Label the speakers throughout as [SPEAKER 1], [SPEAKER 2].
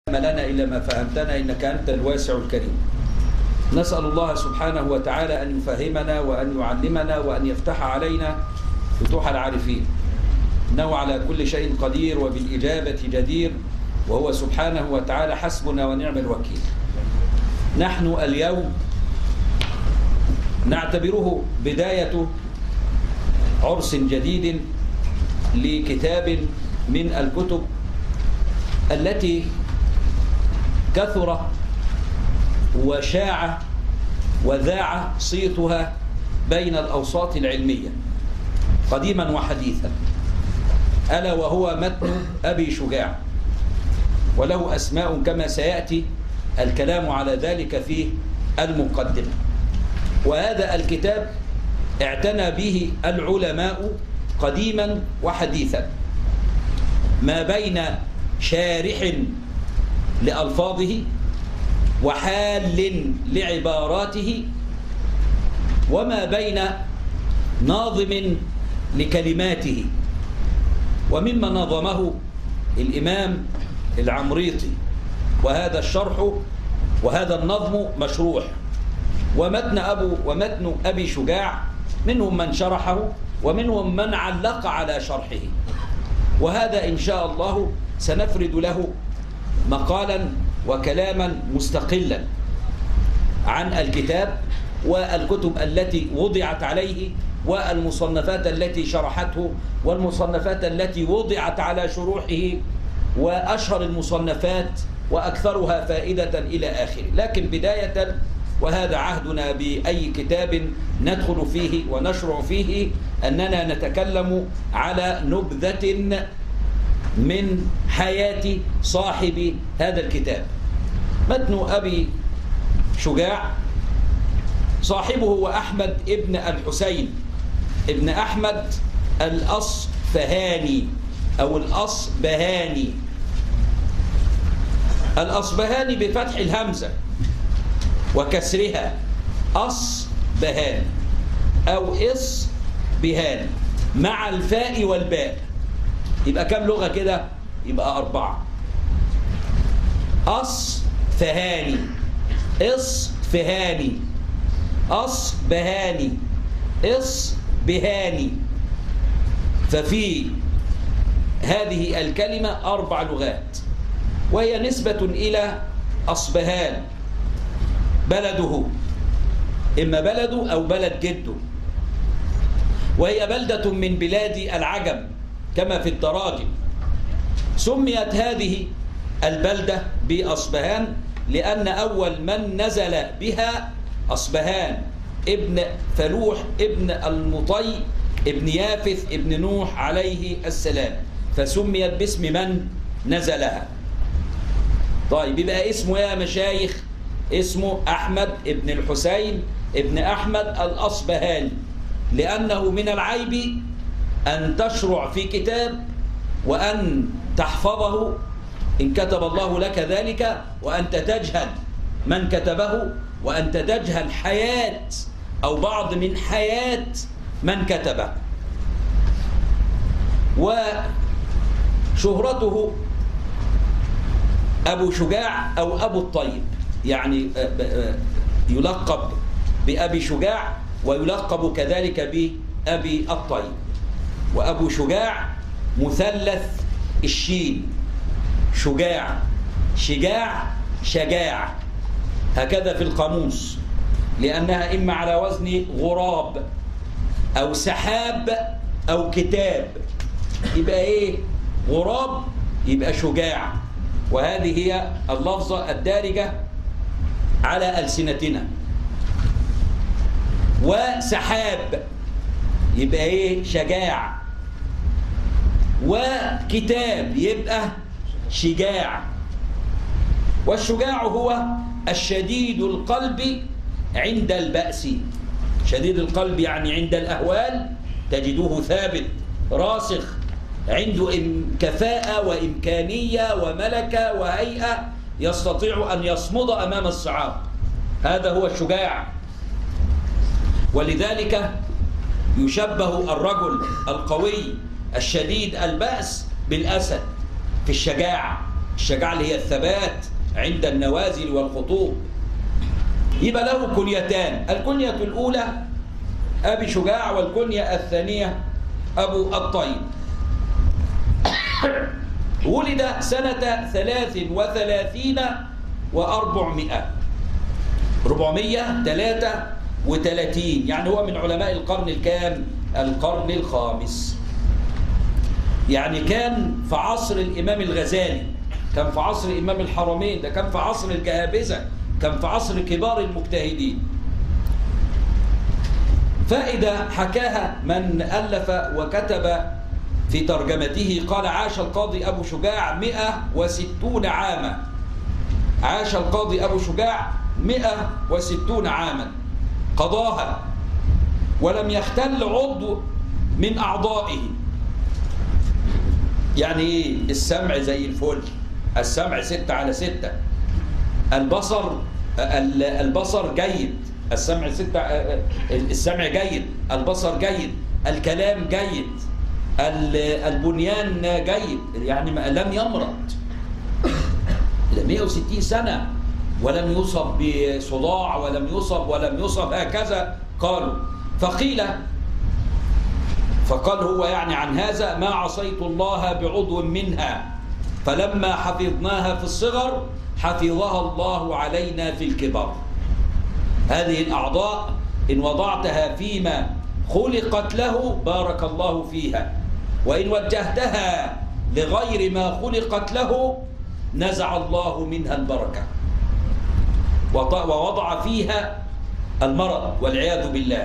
[SPEAKER 1] لنا إلا ما فهمتنا إنك أنت الواسع الكريم نسأل الله سبحانه وتعالى أن يفهمنا وأن يعلمنا وأن يفتح علينا فتوح العارفين إنه على كل شيء قدير وبالإجابة جدير وهو سبحانه وتعالى حسبنا ونعم الوكيل نحن اليوم نعتبره بداية عرس جديد لكتاب من الكتب التي كثر وشاع وذاع صيتها بين الأوساط العلمية قديما وحديثا ألا وهو متن أبي شجاع وله أسماء كما سيأتي الكلام على ذلك في المقدمة وهذا الكتاب اعتنى به العلماء قديما وحديثا ما بين شارح لألفاظه وحال لعباراته وما بين ناظم لكلماته ومما نظمه الإمام العمريطي وهذا الشرح وهذا النظم مشروح ومتن أبو ومتن أبي شجاع منهم من شرحه ومنهم من علق على شرحه وهذا إن شاء الله سنفرد له مقالا وكلاما مستقلا عن الكتاب والكتب التي وضعت عليه والمصنفات التي شرحته والمصنفات التي وضعت على شروحه وأشهر المصنفات وأكثرها فائدة إلى آخره لكن بداية وهذا عهدنا بأي كتاب ندخل فيه ونشرع فيه أننا نتكلم على نبذة من حياة صاحب هذا الكتاب متن أبي شجاع صاحبه هو أحمد ابن الحسين ابن أحمد الأصفهاني أو الأصبهاني الأصبهاني بفتح الهمزة وكسرها أصبهان أو إصبهان مع الفاء والباء يبقى كم لغة كده يبقى أربعة أصفهاني إصفهاني أصبهاني إصبهاني ففي هذه الكلمة أربع لغات وهي نسبة إلى أصبهان بلده إما بلده أو بلد جده وهي بلدة من بلاد العجم كما في التراجم سميت هذه البلدة بأصبهان لأن أول من نزل بها أصبهان ابن فلوح ابن المطي ابن يافث ابن نوح عليه السلام فسميت باسم من نزلها طيب يبقى اسمه يا مشايخ اسمه أحمد ابن الحسين ابن أحمد الأصبهاني لأنه من العيب أن تشرع في كتاب وأن تحفظه إن كتب الله لك ذلك وأنت تجهل من كتبه وأنت تجهل حياة أو بعض من حياة من كتبه وشهرته أبو شجاع أو أبو الطيب يعني يلقب بأبي شجاع ويلقب كذلك بأبي الطيب وأبو شجاع مثلث الشين شجاع شجاع شجاع هكذا في القاموس لأنها إما على وزن غراب أو سحاب أو كتاب يبقى إيه غراب يبقى شجاع وهذه هي اللفظة الدارجة على ألسنتنا وسحاب يبقى ايه شجاع وكتاب يبقى شجاع والشجاع هو الشديد القلب عند البأس شديد القلب يعني عند الأهوال تجدوه ثابت راسخ عنده كفاءة وإمكانية وملكة وهيئة يستطيع أن يصمد أمام الصعاب هذا هو الشجاع ولذلك يشبه الرجل القوي الشديد البأس بالأسد في الشجاعة الشجاعة اللي هي الثبات عند النوازل والخطوب يبقى له كنيتان الكنية الأولى أبي شجاع والكنية الثانية أبو الطيب ولد سنة ثلاث وثلاثين وأربعمائة ربعمية ثلاثة وثلاثين يعني هو من علماء القرن الكام القرن الخامس يعني كان في عصر الإمام الغزالي كان في عصر إمام الحرمين ده كان في عصر الجهابذة كان في عصر كبار المجتهدين فائدة حكاها من ألف وكتب في ترجمته قال عاش القاضي أبو شجاع 160 عاما عاش القاضي أبو شجاع 160 عاما قضاها ولم يختل عضو من أعضائه يعني ايه السمع زي الفل السمع ستة على ستة البصر البصر جيد السمع ستة السمع جيد البصر جيد الكلام جيد البنيان جيد يعني لم يمرض 160 سنة ولم يصب بصداع ولم يصب ولم يصب هكذا قالوا فقيل فقال هو يعني عن هذا ما عصيت الله بعضو منها فلما حفظناها في الصغر حفظها الله علينا في الكبر هذه الأعضاء إن وضعتها فيما خلقت له بارك الله فيها وإن وجهتها لغير ما خلقت له نزع الله منها البركة ووضع فيها المرض والعياذ بالله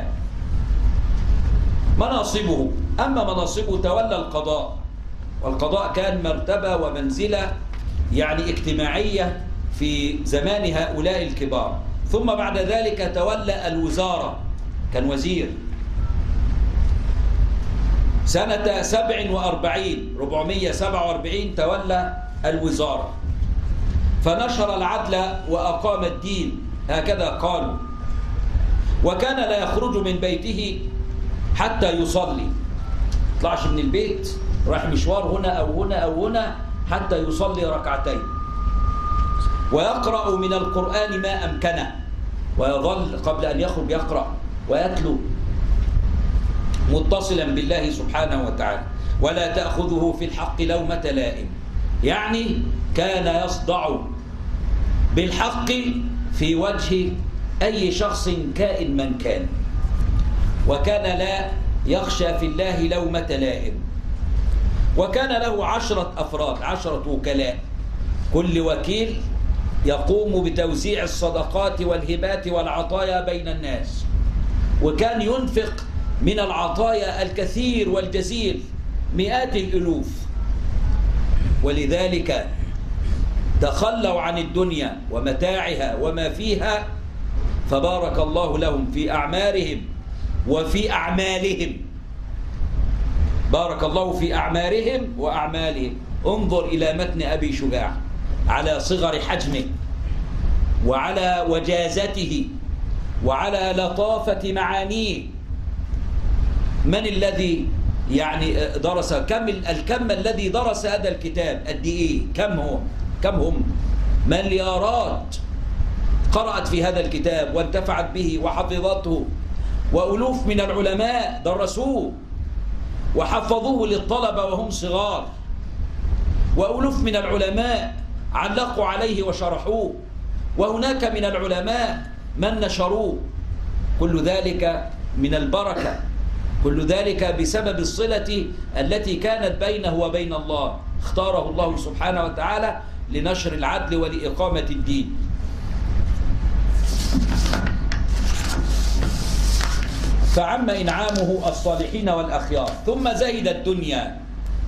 [SPEAKER 1] مناصبه أما مناصبه تولى القضاء والقضاء كان مرتبة ومنزلة يعني اجتماعية في زمان هؤلاء الكبار ثم بعد ذلك تولى الوزارة كان وزير سنة سبع وأربعين ربعمية سبع وأربعين تولى الوزارة فنشر العدل وأقام الدين هكذا قالوا وكان لا يخرج من بيته حتى يصلي طلعش من البيت راح مشوار هنا أو هنا أو هنا حتى يصلي ركعتين ويقرأ من القرآن ما أمكنه ويظل قبل أن يخرج يقرأ ويتلو متصلا بالله سبحانه وتعالى ولا تأخذه في الحق لومة لائم يعني كان يصدع بالحق في وجه أي شخص كائن من كان وكان لا يخشى في الله لومة لائم وكان له عشرة أفراد عشرة وكلاء كل وكيل يقوم بتوزيع الصدقات والهبات والعطايا بين الناس وكان ينفق من العطايا الكثير والجزيل مئات الألوف ولذلك تخلوا عن الدنيا ومتاعها وما فيها فبارك الله لهم في أعمارهم وفي أعمالهم بارك الله في أعمارهم وأعمالهم انظر إلى متن أبي شجاع على صغر حجمه وعلى وجازته وعلى لطافة معانيه من الذي يعني درس كم الكم الذي درس هذا الكتاب قد ايه كم هو كم هم مليارات قرأت في هذا الكتاب وانتفعت به وحفظته وألوف من العلماء درسوه وحفظوه للطلبة وهم صغار وألوف من العلماء علقوا عليه وشرحوه وهناك من العلماء من نشروه كل ذلك من البركة كل ذلك بسبب الصلة التي كانت بينه وبين الله اختاره الله سبحانه وتعالى لنشر العدل ولإقامة الدين فعم إنعامه الصالحين والأخيار ثم زهد الدنيا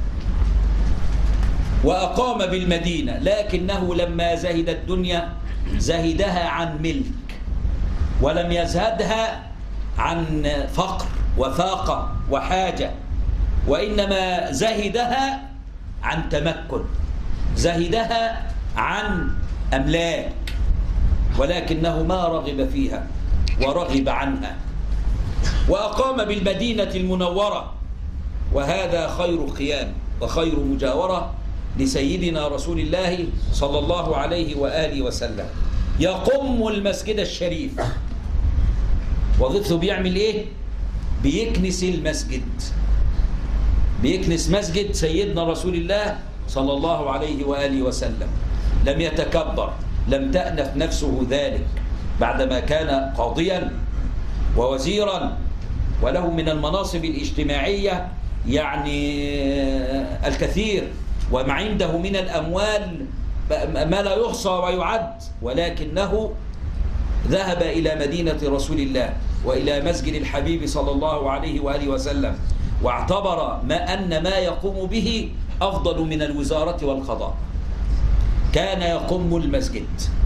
[SPEAKER 1] وأقام بالمدينة لكنه لما زهد الدنيا زهدها عن ملك ولم يزهدها عن فقر وفاقة وحاجة وإنما زهدها عن تمكن زهدها عن أملاك ولكنه ما رغب فيها ورغب عنها وأقام بالمدينة المنورة وهذا خير قيام وخير مجاورة لسيدنا رسول الله صلى الله عليه وآله وسلم يقم المسجد الشريف وظيفته بيعمل ايه بيكنس المسجد بيكنس مسجد سيدنا رسول الله صلى الله عليه وآله وسلم لم يتكبر لم تأنف نفسه ذلك بعدما كان قاضيا ووزيرا وله من المناصب الاجتماعية يعني الكثير وما عنده من الأموال ما لا يحصى ويعد ولكنه ذهب إلى مدينة رسول الله وإلى مسجد الحبيب صلى الله عليه وآله وسلم واعتبر ما أن ما يقوم به أفضل من الوزارة والقضاء كان يقوم المسجد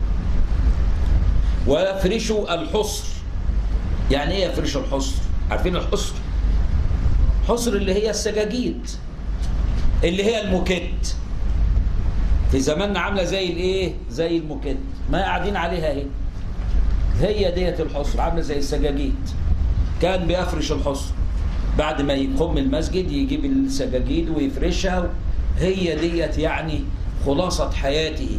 [SPEAKER 1] ويفرش الحصر يعني ايه يفرش الحصر عارفين الحصر حصر اللي هي السجاجيد اللي هي الموكيت في زماننا عامله زي الايه زي الموكيت ما قاعدين عليها اهي هي ديت الحصر عامله زي السجاجيد كان بيفرش الحصر بعد ما يقوم المسجد يجيب السجاجيد ويفرشها هي ديت يعني خلاصة حياته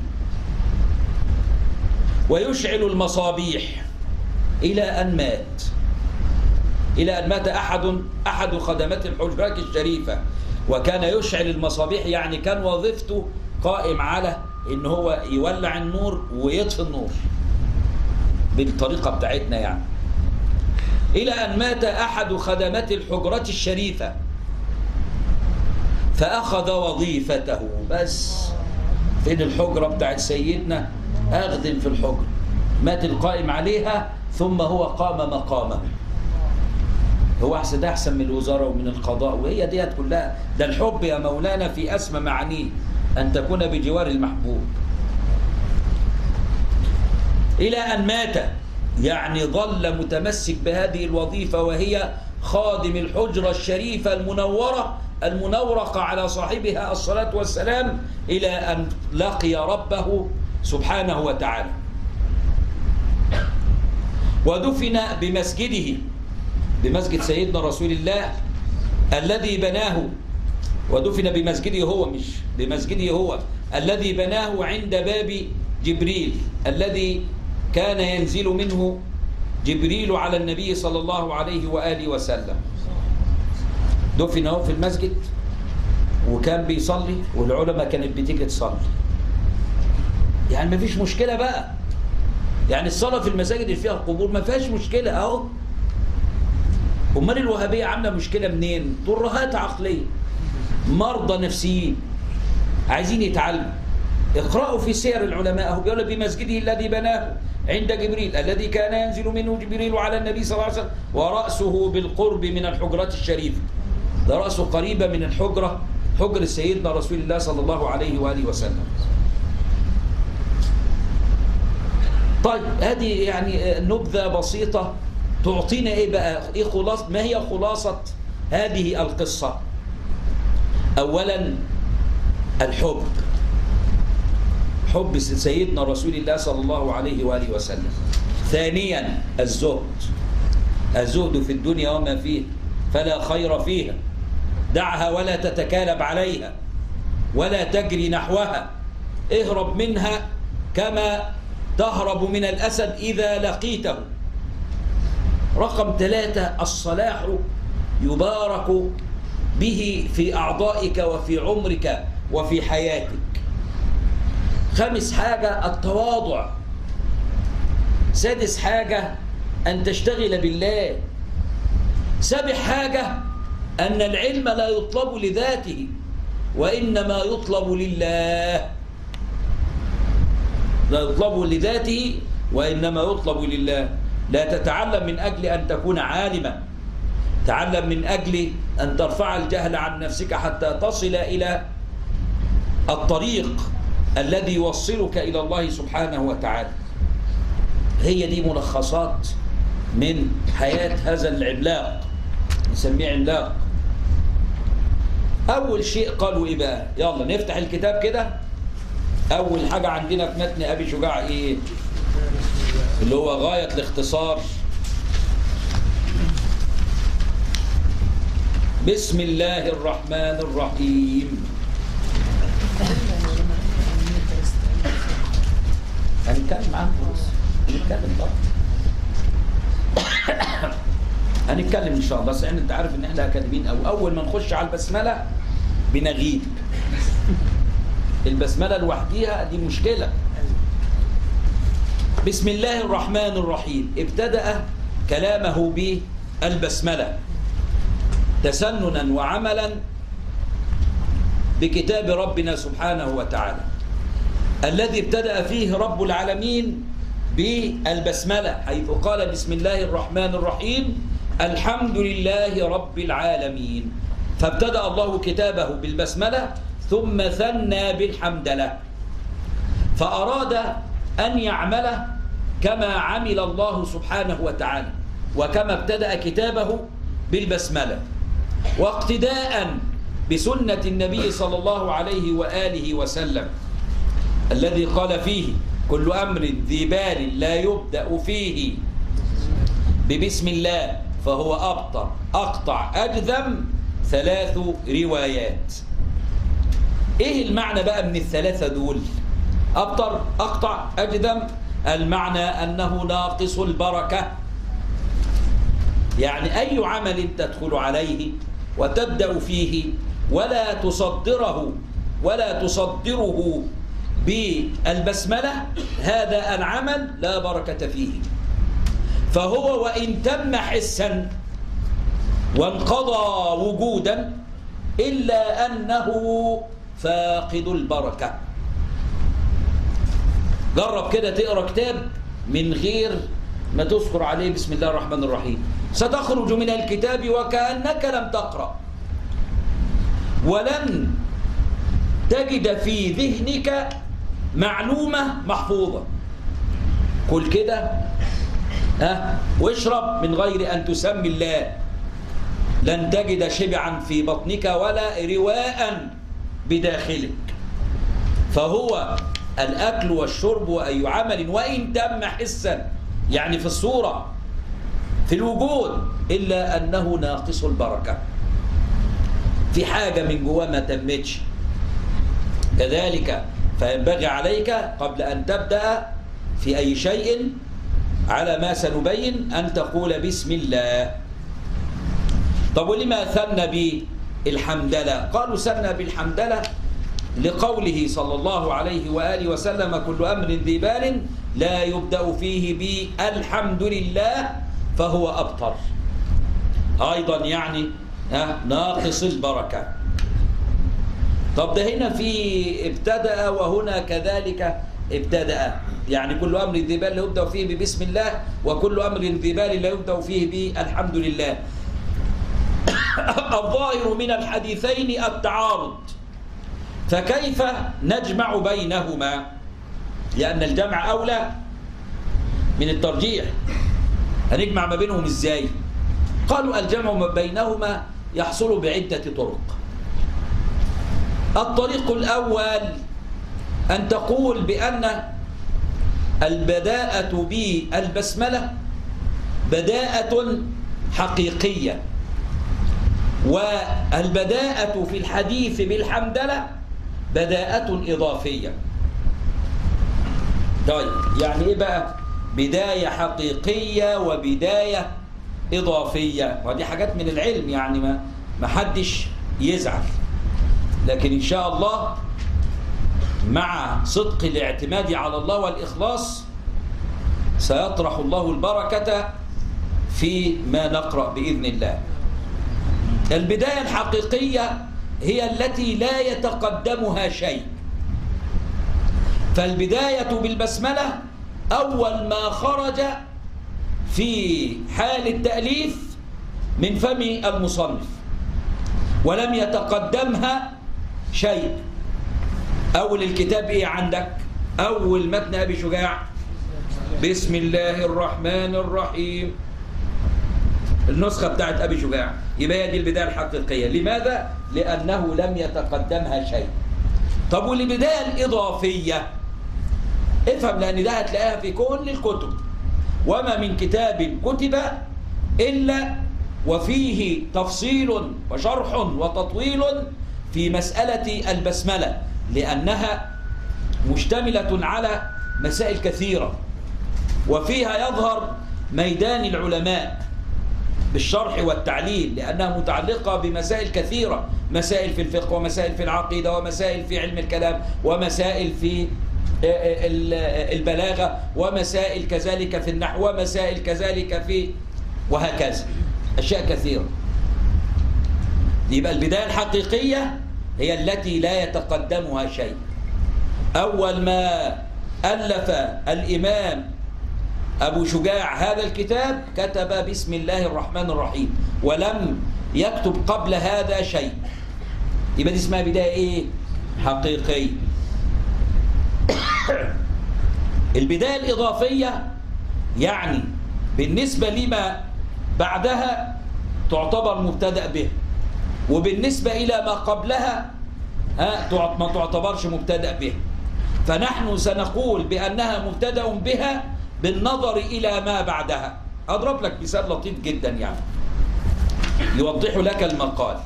[SPEAKER 1] ويشعل المصابيح إلى أن مات إلى أن مات أحد أحد خدمات الحجرات الشريفة وكان يشعل المصابيح يعني كان وظيفته قائم على إن هو يولع النور ويطفي النور بالطريقة بتاعتنا يعني إلى أن مات أحد خدمات الحجرات الشريفة فأخذ وظيفته بس فين الحجرة بتاعت سيدنا أخدم في الحجرة مات القائم عليها ثم هو قام مقامه هو أحسن ده أحسن من الوزارة ومن القضاء وهي ديت كلها ده الحب يا مولانا في أسمى معانيه أن تكون بجوار المحبوب إلى أن مات يعني ظل متمسك بهذه الوظيفة وهي خادم الحجرة الشريفة المنورة المنورقة على صاحبها الصلاة والسلام إلى أن لقي ربه سبحانه وتعالى ودفن بمسجده بمسجد سيدنا رسول الله الذي بناه ودفن بمسجده هو مش بمسجده هو الذي بناه عند باب جبريل الذي كان ينزل منه جبريل على النبي صلى الله عليه وآله وسلم دفن هو في المسجد وكان بيصلي والعلماء كانت بتيجي تصلي يعني ما فيش مشكلة بقى يعني الصلاة في المساجد اللي فيها قبور ما فيهاش مشكلة اهو امال الوهابية عاملة مشكلة منين ترهات عقلية مرضى نفسيين عايزين يتعلموا اقرأوا في سير العلماء اهو بيقول بمسجده الذي بناه عند جبريل الذي كان ينزل منه جبريل على النبي صلى الله عليه وسلم ورأسه بالقرب من الحجرات الشريفة ده رأسه قريبة من الحجرة حجر سيدنا رسول الله صلى الله عليه وآله وسلم طيب هذه يعني نبذة بسيطة تعطينا ايه بقى ايه خلاص ما هي خلاصة هذه القصة اولا الحب حب سيدنا رسول الله صلى الله عليه وآله وسلم ثانيا الزهد الزهد في الدنيا وما فيه فلا خير فيها دعها ولا تتكالب عليها ولا تجري نحوها اهرب منها كما تهرب من الأسد إذا لقيته رقم ثلاثة الصلاح يبارك به في أعضائك وفي عمرك وفي حياتك خامس حاجة التواضع سادس حاجة أن تشتغل بالله سابع حاجة أن العلم لا يطلب لذاته وإنما يطلب لله لا يطلب لذاته وإنما يطلب لله لا تتعلم من أجل أن تكون عالما تعلم من أجل أن ترفع الجهل عن نفسك حتى تصل إلى الطريق الذي يوصلك إلى الله سبحانه وتعالى هي دي ملخصات من حياة هذا العملاق نسميه عملاق أول شيء قالوا إيه بقى يلا نفتح الكتاب كده أول حاجة عندنا في متن أبي شجاع إيه اللي هو غاية الاختصار بسم الله الرحمن الرحيم هنتكلم عنه بس هنتكلم طبعا هنتكلم ان شاء الله بس انت عارف ان احنا اكاديميين او اول ما نخش على البسمله بنغيب البسمله لوحديها دي مشكله بسم الله الرحمن الرحيم ابتدأ كلامه بالبسمله تسننا وعملا بكتاب ربنا سبحانه وتعالى الذي ابتدأ فيه رب العالمين بالبسملة حيث قال بسم الله الرحمن الرحيم الحمد لله رب العالمين فابتدأ الله كتابه بالبسملة ثم ثنى بالحمدلة فأراد أن يعمله كما عمل الله سبحانه وتعالى وكما ابتدأ كتابه بالبسملة واقتداء بسنة النبي صلى الله عليه وآله وسلم الذي قال فيه كل أمر ذي بال لا يبدأ فيه ببسم الله فهو أبطر أقطع أجذم ثلاث روايات إيه المعنى بقى من الثلاثة دول أبطر أقطع أجذم المعنى أنه ناقص البركة يعني أي عمل تدخل عليه وتبدأ فيه ولا تصدره ولا تصدره بالبسملة هذا العمل لا بركة فيه فهو وإن تم حسا وانقضى وجودا إلا أنه فاقد البركة جرب كده تقرأ كتاب من غير ما تذكر عليه بسم الله الرحمن الرحيم ستخرج من الكتاب وكأنك لم تقرأ ولن تجد في ذهنك معلومة محفوظة كل كده ها واشرب من غير أن تسمي الله لن تجد شبعا في بطنك ولا رواء بداخلك فهو الأكل والشرب وأي عمل وإن تم حسا يعني في الصورة في الوجود إلا أنه ناقص البركة في حاجة من جواه ما تمتش كذلك فينبغي عليك قبل أن تبدأ في أي شيء على ما سنبين أن تقول بسم الله طب ولما ثنى بالحمدلة قالوا ثنى بالحمدلة لقوله صلى الله عليه وآله وسلم كل أمر ذي بال لا يبدأ فيه بالحمد لله فهو أبطر أيضا يعني ناقص البركة طب ده هنا في ابتدأ وهنا كذلك ابتدأ يعني كل أمر ذي بال لا يبدأ فيه ببسم الله وكل أمر ذي بال لا يبدأ فيه بالحمد لله الظاهر من الحديثين التعارض فكيف نجمع بينهما لأن الجمع أولى من الترجيح هنجمع ما بينهم إزاي قالوا الجمع ما بينهما يحصل بعدة طرق الطريق الأول أن تقول بأن البداءة بالبسملة بداءة حقيقية والبداءة في الحديث بالحمدلة بداءة إضافية طيب يعني إيه بقى بداية حقيقية وبداية إضافية ودي حاجات من العلم يعني ما ما حدش يزعل لكن إن شاء الله مع صدق الاعتماد على الله والإخلاص سيطرح الله البركة في ما نقرأ بإذن الله البداية الحقيقية هي التي لا يتقدمها شيء فالبداية بالبسملة أول ما خرج في حال التأليف من فم المصنف ولم يتقدمها شيء أول الكتاب إيه عندك أول متن أبي شجاع بسم الله الرحمن الرحيم النسخة بتاعت أبي شجاع يبقى هي دي البداية الحقيقية لماذا؟ لأنه لم يتقدمها شيء طب والبداية الإضافية افهم لأن ده هتلاقيها في كل الكتب وما من كتاب كتب إلا وفيه تفصيل وشرح وتطويل في مسألة البسملة لأنها مشتملة على مسائل كثيرة وفيها يظهر ميدان العلماء بالشرح والتعليل لأنها متعلقة بمسائل كثيرة مسائل في الفقه ومسائل في العقيدة ومسائل في علم الكلام ومسائل في البلاغة ومسائل كذلك في النحو ومسائل كذلك في وهكذا أشياء كثيرة يبقى البداية الحقيقية هي التي لا يتقدمها شيء أول ما ألف الإمام أبو شجاع هذا الكتاب كتب بسم الله الرحمن الرحيم ولم يكتب قبل هذا شيء يبقى دي اسمها بداية إيه؟ حقيقية البداية الإضافية يعني بالنسبة لما بعدها تعتبر مبتدأ به وبالنسبة إلى ما قبلها ما تعتبرش مبتدأ به فنحن سنقول بأنها مبتدأ بها بالنظر إلى ما بعدها أضرب لك مثال لطيف جدا يعني يوضح لك المقال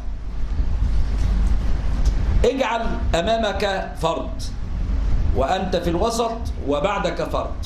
[SPEAKER 1] اجعل أمامك فرد وأنت في الوسط وبعدك فرد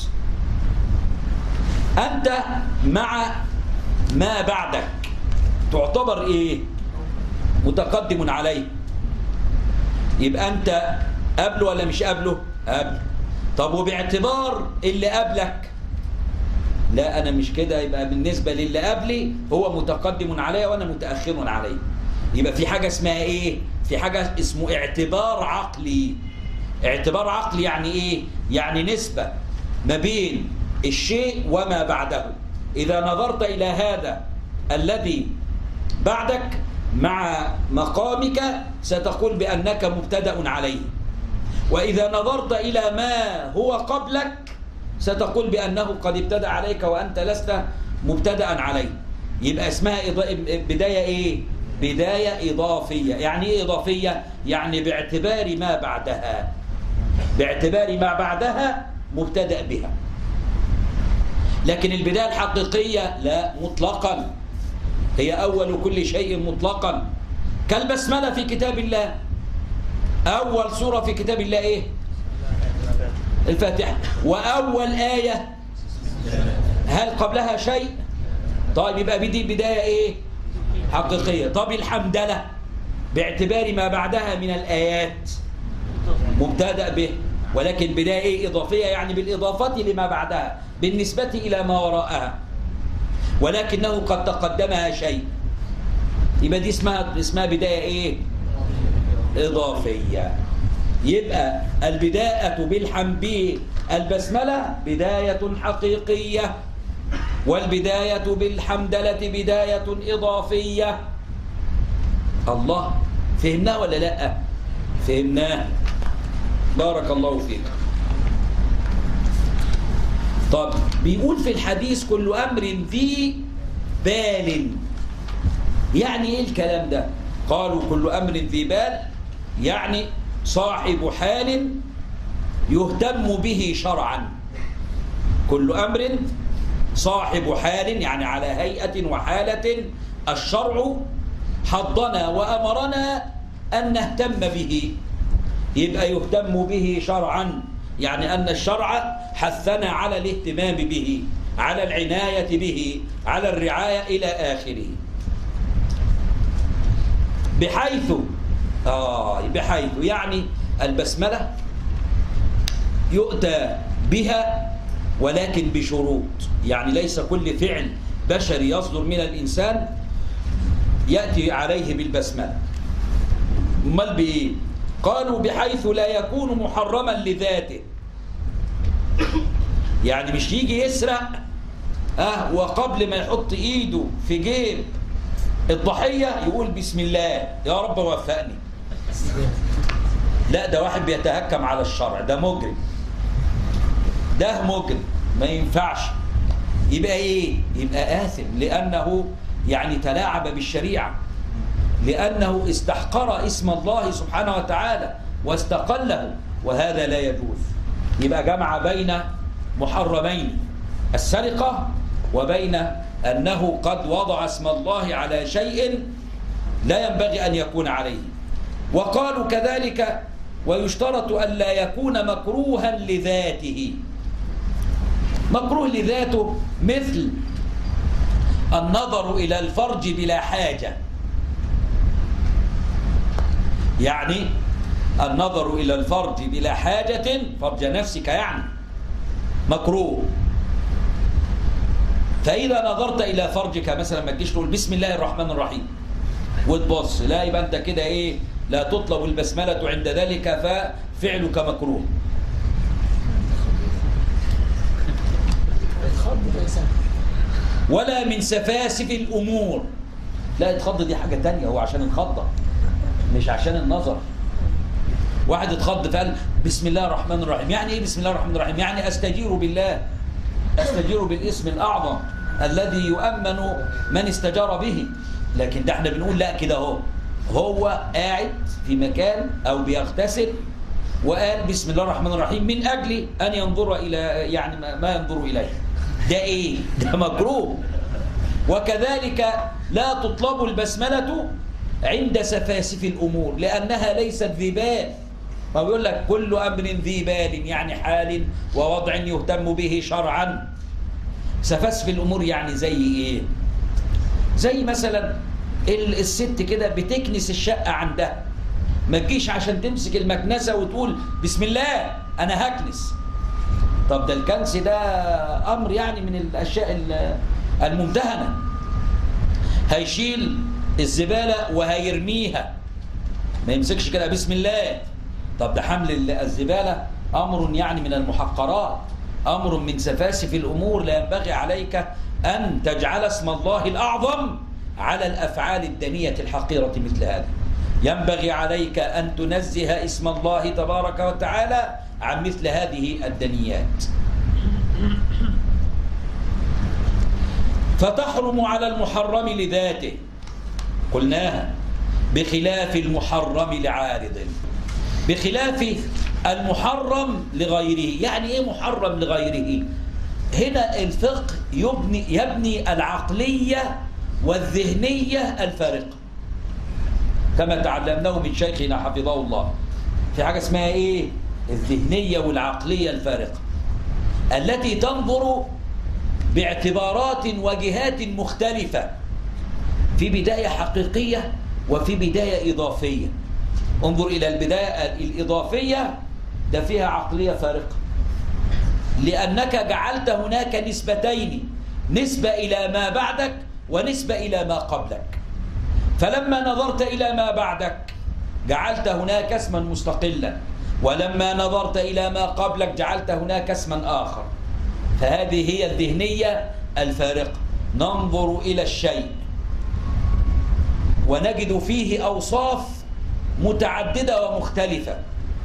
[SPEAKER 1] أنت مع ما بعدك تعتبر إيه متقدم عليه يبقى أنت قبله ولا مش قبله قبل طب وباعتبار اللي قبلك لا أنا مش كده يبقى بالنسبة للي قبلي هو متقدم عليا وأنا متأخر عليه يبقى في حاجة اسمها إيه في حاجة اسمه اعتبار عقلي اعتبار عقلي يعني إيه يعني نسبة ما بين الشيء وما بعده إذا نظرت إلى هذا الذي بعدك مع مقامك ستقول بأنك مبتدأ عليه وإذا نظرت إلى ما هو قبلك ستقول بأنه قد ابتدأ عليك وأنت لست مبتدأ عليه يبقى اسمها بداية إيه؟ بداية إضافية يعني إيه إضافية؟ يعني باعتبار ما بعدها باعتبار ما بعدها مبتدأ بها لكن البداية الحقيقية لا مطلقا هي أول كل شيء مطلقا كالبسملة في كتاب الله أول سورة في كتاب الله إيه الفاتحة وأول آية هل قبلها شيء طيب يبقى بدي بداية إيه حقيقية طب الحمدلة باعتبار ما بعدها من الآيات مبتدأ به ولكن بداية إيه إضافية يعني بالإضافة لما بعدها بالنسبة إلى ما وراءها ولكنه قد تقدمها شيء يبقى دي اسمها اسمها بداية إيه إضافية يبقى البداية بالحمد البسملة بداية حقيقية والبداية بالحمدلة بداية إضافية الله فهمناه ولا لا فهمناه بارك الله فيك طب بيقول في الحديث كل أمر ذي بال يعني إيه الكلام ده قالوا كل أمر ذي بال يعني صاحب حال يهتم به شرعا كل أمر صاحب حال يعني على هيئة وحالة الشرع حضنا وأمرنا أن نهتم به يبقى يهتم به شرعا يعني أن الشرع حثنا على الاهتمام به على العناية به على الرعاية إلى آخره بحيث آه بحيث يعني البسملة يؤتى بها ولكن بشروط يعني ليس كل فعل بشري يصدر من الإنسان يأتي عليه بالبسملة امال بإيه قالوا بحيث لا يكون محرما لذاته يعني مش يجي يسرق اه وقبل ما يحط ايده في جيب الضحية يقول بسم الله يا رب وفقني لا ده واحد بيتهكم على الشرع ده مجرم ده مجرم ما ينفعش يبقى ايه يبقى آثم لأنه يعني تلاعب بالشريعة لأنه استحقر اسم الله سبحانه وتعالى واستقله وهذا لا يجوز يبقى جمع بين محرمين السرقة وبين أنه قد وضع اسم الله على شيء لا ينبغي أن يكون عليه وقالوا كذلك ويشترط أن لا يكون مكروها لذاته مكروه لذاته مثل النظر إلى الفرج بلا حاجة يعني النظر إلى الفرج بلا حاجة فرج نفسك يعني مكروه فإذا نظرت إلى فرجك مثلا ما تجيش تقول بسم الله الرحمن الرحيم وتبص لا يبقى أنت كده إيه لا تطلب البسملة عند ذلك ففعلك مكروه ولا من سفاسف الأمور لا يتخض دي حاجة تانية هو عشان الخضة مش عشان النظر واحد اتخض فقال بسم الله الرحمن الرحيم يعني ايه بسم الله الرحمن الرحيم يعني استجير بالله استجير بالاسم الاعظم الذي يؤمن من استجار به لكن ده احنا بنقول لا كده اهو هو قاعد في مكان او بيغتسل وقال بسم الله الرحمن الرحيم من اجل ان ينظر الى يعني ما ينظر اليه ده ايه ده مكروه وكذلك لا تطلب البسمله عند سفاسف الامور لانها ليست ذي بال ما بيقول لك كل امر ذي بال يعني حال ووضع يهتم به شرعا سفاسف الامور يعني زي ايه زي مثلا الست كده بتكنس الشقه عندها ما تجيش عشان تمسك المكنسه وتقول بسم الله انا هكنس طب ده الكنس ده امر يعني من الاشياء الممتهنه هيشيل الزباله وهيرميها ما يمسكش كده بسم الله طب ده حمل الزباله امر يعني من المحقرات امر من سفاسف الامور لا ينبغي عليك ان تجعل اسم الله الاعظم على الافعال الدنيه الحقيره مثل هذه ينبغي عليك ان تنزه اسم الله تبارك وتعالى عن مثل هذه الدنيات فتحرم على المحرم لذاته قلناها بخلاف المحرم لعارض بخلاف المحرم لغيره يعني ايه محرم لغيره هنا الفقه يبني يبني العقليه والذهنيه الفارقه كما تعلمناه من شيخنا حفظه الله في حاجه اسمها ايه الذهنيه والعقليه الفارقه التي تنظر باعتبارات وجهات مختلفه في بدايه حقيقيه وفي بدايه اضافيه انظر الى البدايه الاضافيه ده فيها عقليه فارقه لانك جعلت هناك نسبتين نسبه الى ما بعدك ونسبه الى ما قبلك فلما نظرت الى ما بعدك جعلت هناك اسما مستقلا ولما نظرت الى ما قبلك جعلت هناك اسما اخر فهذه هي الذهنيه الفارقه ننظر الى الشيء ونجد فيه اوصاف متعدده ومختلفه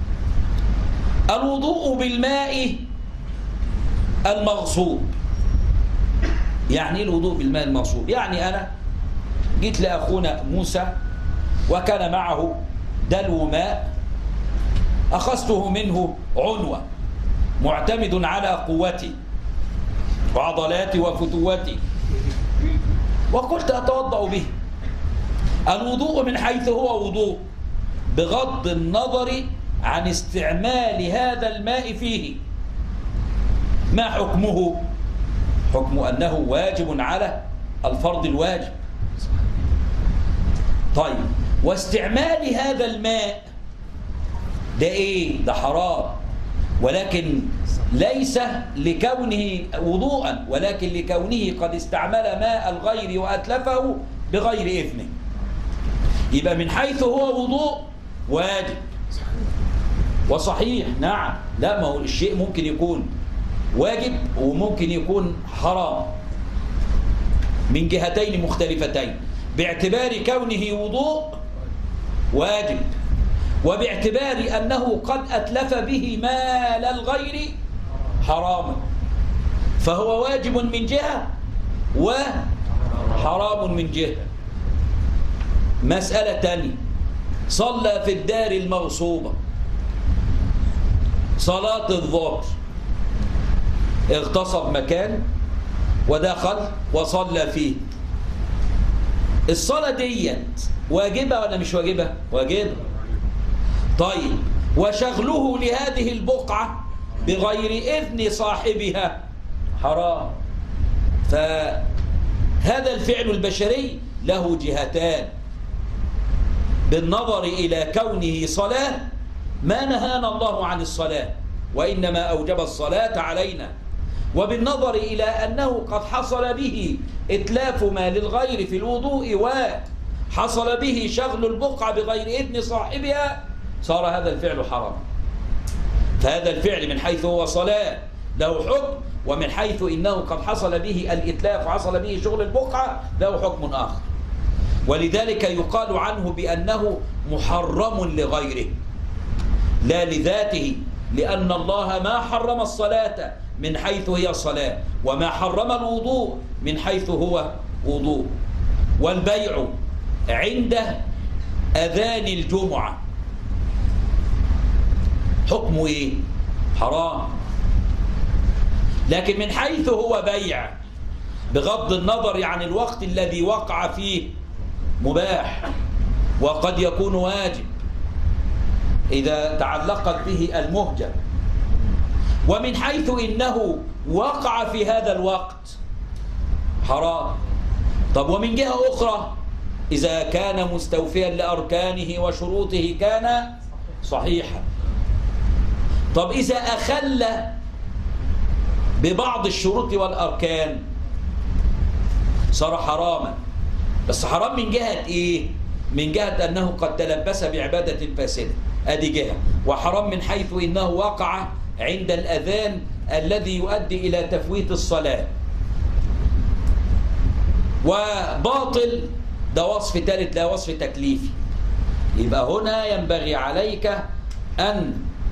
[SPEAKER 1] الوضوء بالماء المغصوب يعني ايه الوضوء بالماء المغصوب يعني انا جيت لاخونا موسى وكان معه دلو ماء اخذته منه عنوه معتمد على قوتي وعضلاتي وفتوتي وقلت اتوضا به الوضوء من حيث هو وضوء بغض النظر عن استعمال هذا الماء فيه ما حكمه حكم أنه واجب على الفرض الواجب طيب واستعمال هذا الماء ده ايه ده حرام ولكن ليس لكونه وضوءا ولكن لكونه قد استعمل ماء الغير وأتلفه بغير إثمه يبقى من حيث هو وضوء واجب وصحيح نعم لا ما هو الشيء ممكن يكون واجب وممكن يكون حرام من جهتين مختلفتين باعتبار كونه وضوء واجب وباعتبار أنه قد أتلف به مال الغير حراما فهو واجب من جهة وحرام من جهة مسألة تانية صلى في الدار المغصوبة صلاة الظهر اغتصب مكان ودخل وصلى فيه الصلاة ديت واجبة ولا مش واجبة؟ واجبة طيب وشغله لهذه البقعة بغير إذن صاحبها حرام فهذا الفعل البشري له جهتان بالنظر إلى كونه صلاة ما نهانا الله عن الصلاة وإنما أوجب الصلاة علينا وبالنظر إلى أنه قد حصل به إتلاف ما للغير في الوضوء وحصل به شغل البقعة بغير إذن صاحبها صار هذا الفعل حرام فهذا الفعل من حيث هو صلاة له حكم ومن حيث إنه قد حصل به الإتلاف وحصل به شغل البقعة له حكم آخر ولذلك يقال عنه بأنه محرم لغيره لا لذاته لأن الله ما حرم الصلاة من حيث هي صلاة وما حرم الوضوء من حيث هو وضوء والبيع عند أذان الجمعة حكمه إيه؟ حرام لكن من حيث هو بيع بغض النظر عن الوقت الذي وقع فيه مباح وقد يكون واجب إذا تعلقت به المهجة ومن حيث إنه وقع في هذا الوقت حرام طب ومن جهة أخرى إذا كان مستوفيا لأركانه وشروطه كان صحيحا طب إذا أخل ببعض الشروط والأركان صار حراما بس حرام من جهة إيه؟ من جهة أنه قد تلبس بعبادة فاسدة أدي جهة وحرام من حيث إنه وقع عند الأذان الذي يؤدي إلى تفويت الصلاة وباطل ده وصف ثالث لا وصف تكليفي يبقى هنا ينبغي عليك أن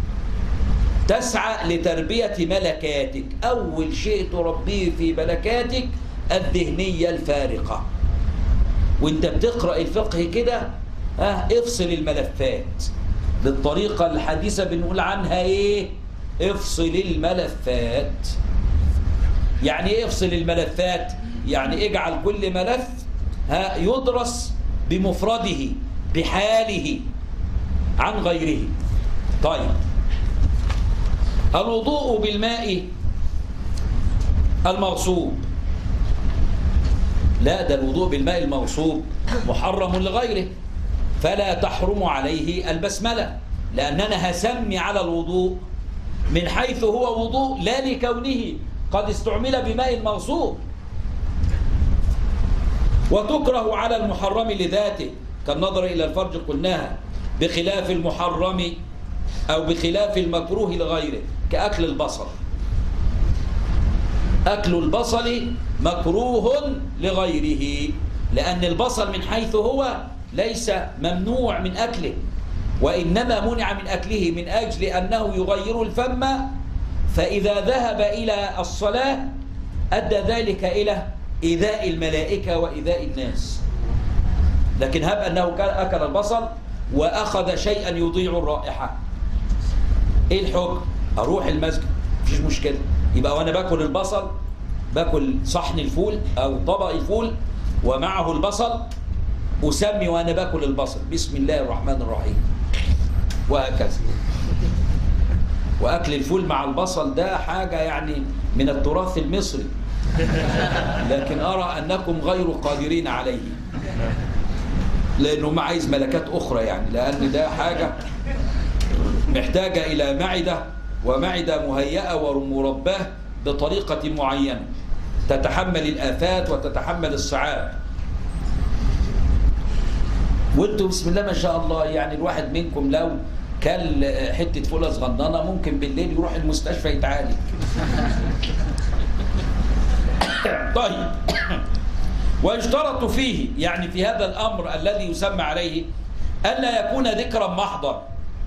[SPEAKER 1] تسعى لتربية ملكاتك أول شيء تربيه في ملكاتك الذهنية الفارقة وانت بتقرأ الفقه كده ها افصل الملفات بالطريقة الحديثة بنقول عنها ايه افصل الملفات يعني ايه افصل الملفات يعني اجعل كل ملف ها يدرس بمفرده بحاله عن غيره طيب الوضوء بالماء المغصوب لا ده الوضوء بالماء المغصوب محرم لغيره فلا تحرم عليه البسملة لأننا هسمي على الوضوء من حيث هو وضوء لا لكونه قد استعمل بماء مغصوب وتكره على المحرم لذاته كالنظر إلى الفرج قلناها بخلاف المحرم أو بخلاف المكروه لغيره كأكل البصل أكل البصل مكروه لغيره لأن البصل من حيث هو ليس ممنوع من أكله وإنما منع من أكله من أجل أنه يغير الفم فإذا ذهب إلى الصلاة أدى ذلك إلى إيذاء الملائكة وإيذاء الناس لكن هب أنه كان أكل البصل وأخذ شيئا يضيع الرائحة إيه الحكم؟ أروح المسجد مفيش مشكلة يبقى وأنا باكل البصل باكل صحن الفول أو طبق الفول ومعه البصل أسمي وأنا باكل البصل بسم الله الرحمن الرحيم وهكذا وأكل الفول مع البصل ده حاجة يعني من التراث المصري لكن أرى أنكم غير قادرين عليه لأنه ما عايز ملكات أخرى يعني لأن ده حاجة محتاجة إلى معدة ومعدة مهيئة ومرباه بطريقة معينة تتحمل الآفات وتتحمل الصعاب وانتم بسم الله ما شاء الله يعني الواحد منكم لو كل حتة فولة صغننة ممكن بالليل يروح المستشفى يتعالج طيب ويشترط فيه يعني في هذا الأمر الذي يسمى عليه ألا يكون ذكرا محضا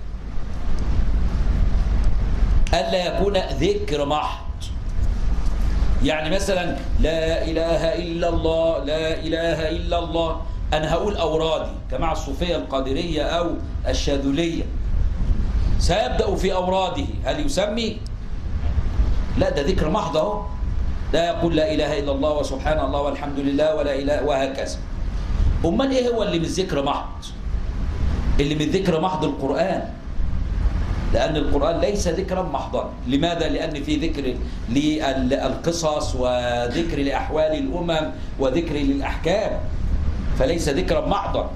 [SPEAKER 1] ألا يكون ذكر محض يعني مثلا لا إله إلا الله لا إله إلا الله أنا هقول أورادي كمع الصوفية القادرية أو الشاذلية سيبدأ في أوراده هل يسمي؟ لا ده ذكر محض اهو لا يقول لا إله إلا الله وسبحان الله والحمد لله ولا إله وهكذا أمال إيه هو اللي من ذكر محض؟ اللي من ذكر محض القرآن لأن القرآن ليس ذكرا محضا لماذا؟ لأن في ذكر للقصص وذكر لأحوال الأمم وذكر للأحكام فليس ذكرا محضا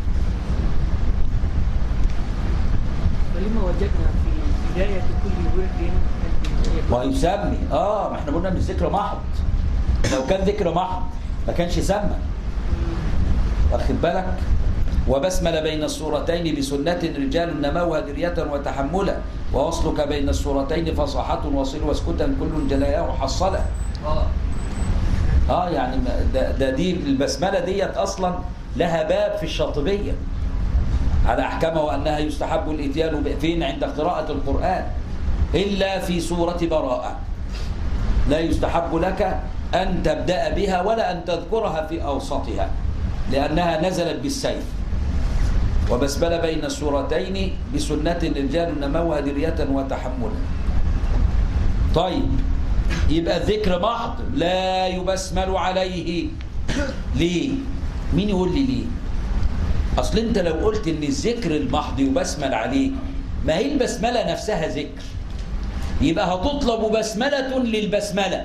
[SPEAKER 2] فلما وجدنا في بداية كل ورد
[SPEAKER 1] ويسمي اه ما احنا قلنا ان الذكر محض لو كان ذكر محض ما كانش سمى واخد بالك وبسمل بين الصورتين بسنة رجال نموها درية وتحملا ووصلك بين الصورتين فصاحة وصل واسكتا كل جلاياه حصلا
[SPEAKER 2] اه
[SPEAKER 1] اه يعني ما- ده, ده دي البسملة ديت اصلا لها باب في الشاطبية على احكامه وانها يستحب الاتيان ب- فين عند قراءة القرآن الا في سورة براءة لا يستحب لك ان تبدأ بها ولا ان تذكرها في اوسطها لانها نزلت بالسيف وبسمل بين السورتين بسنة رجال نموها درية وتحملا طيب يبقى الذكر محض لا يبسمل عليه ليه مين يقول لي ليه اصل انت لو قلت ان الذكر المحض يبسمل عليه ما هي البسملة نفسها ذكر يبقى هتطلب بسملة للبسملة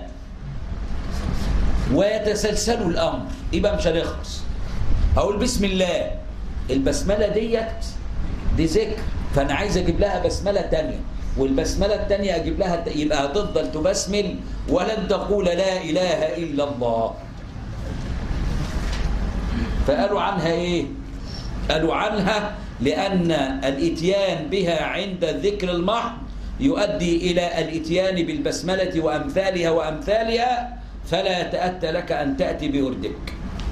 [SPEAKER 1] ويتسلسل الامر يبقى مش هنخلص هقول بسم الله البسملة ديت دي ذكر فانا عايز اجيب لها بسملة تانية والبسملة التانية اجيب لها يبقى هتفضل تبسمل ولن تقول لا اله الا الله فقالوا عنها ايه قالوا عنها لان الاتيان بها عند الذكر المحض يؤدي الى الاتيان بالبسملة وامثالها وامثالها فلا يتأتى لك ان تأتي بوردك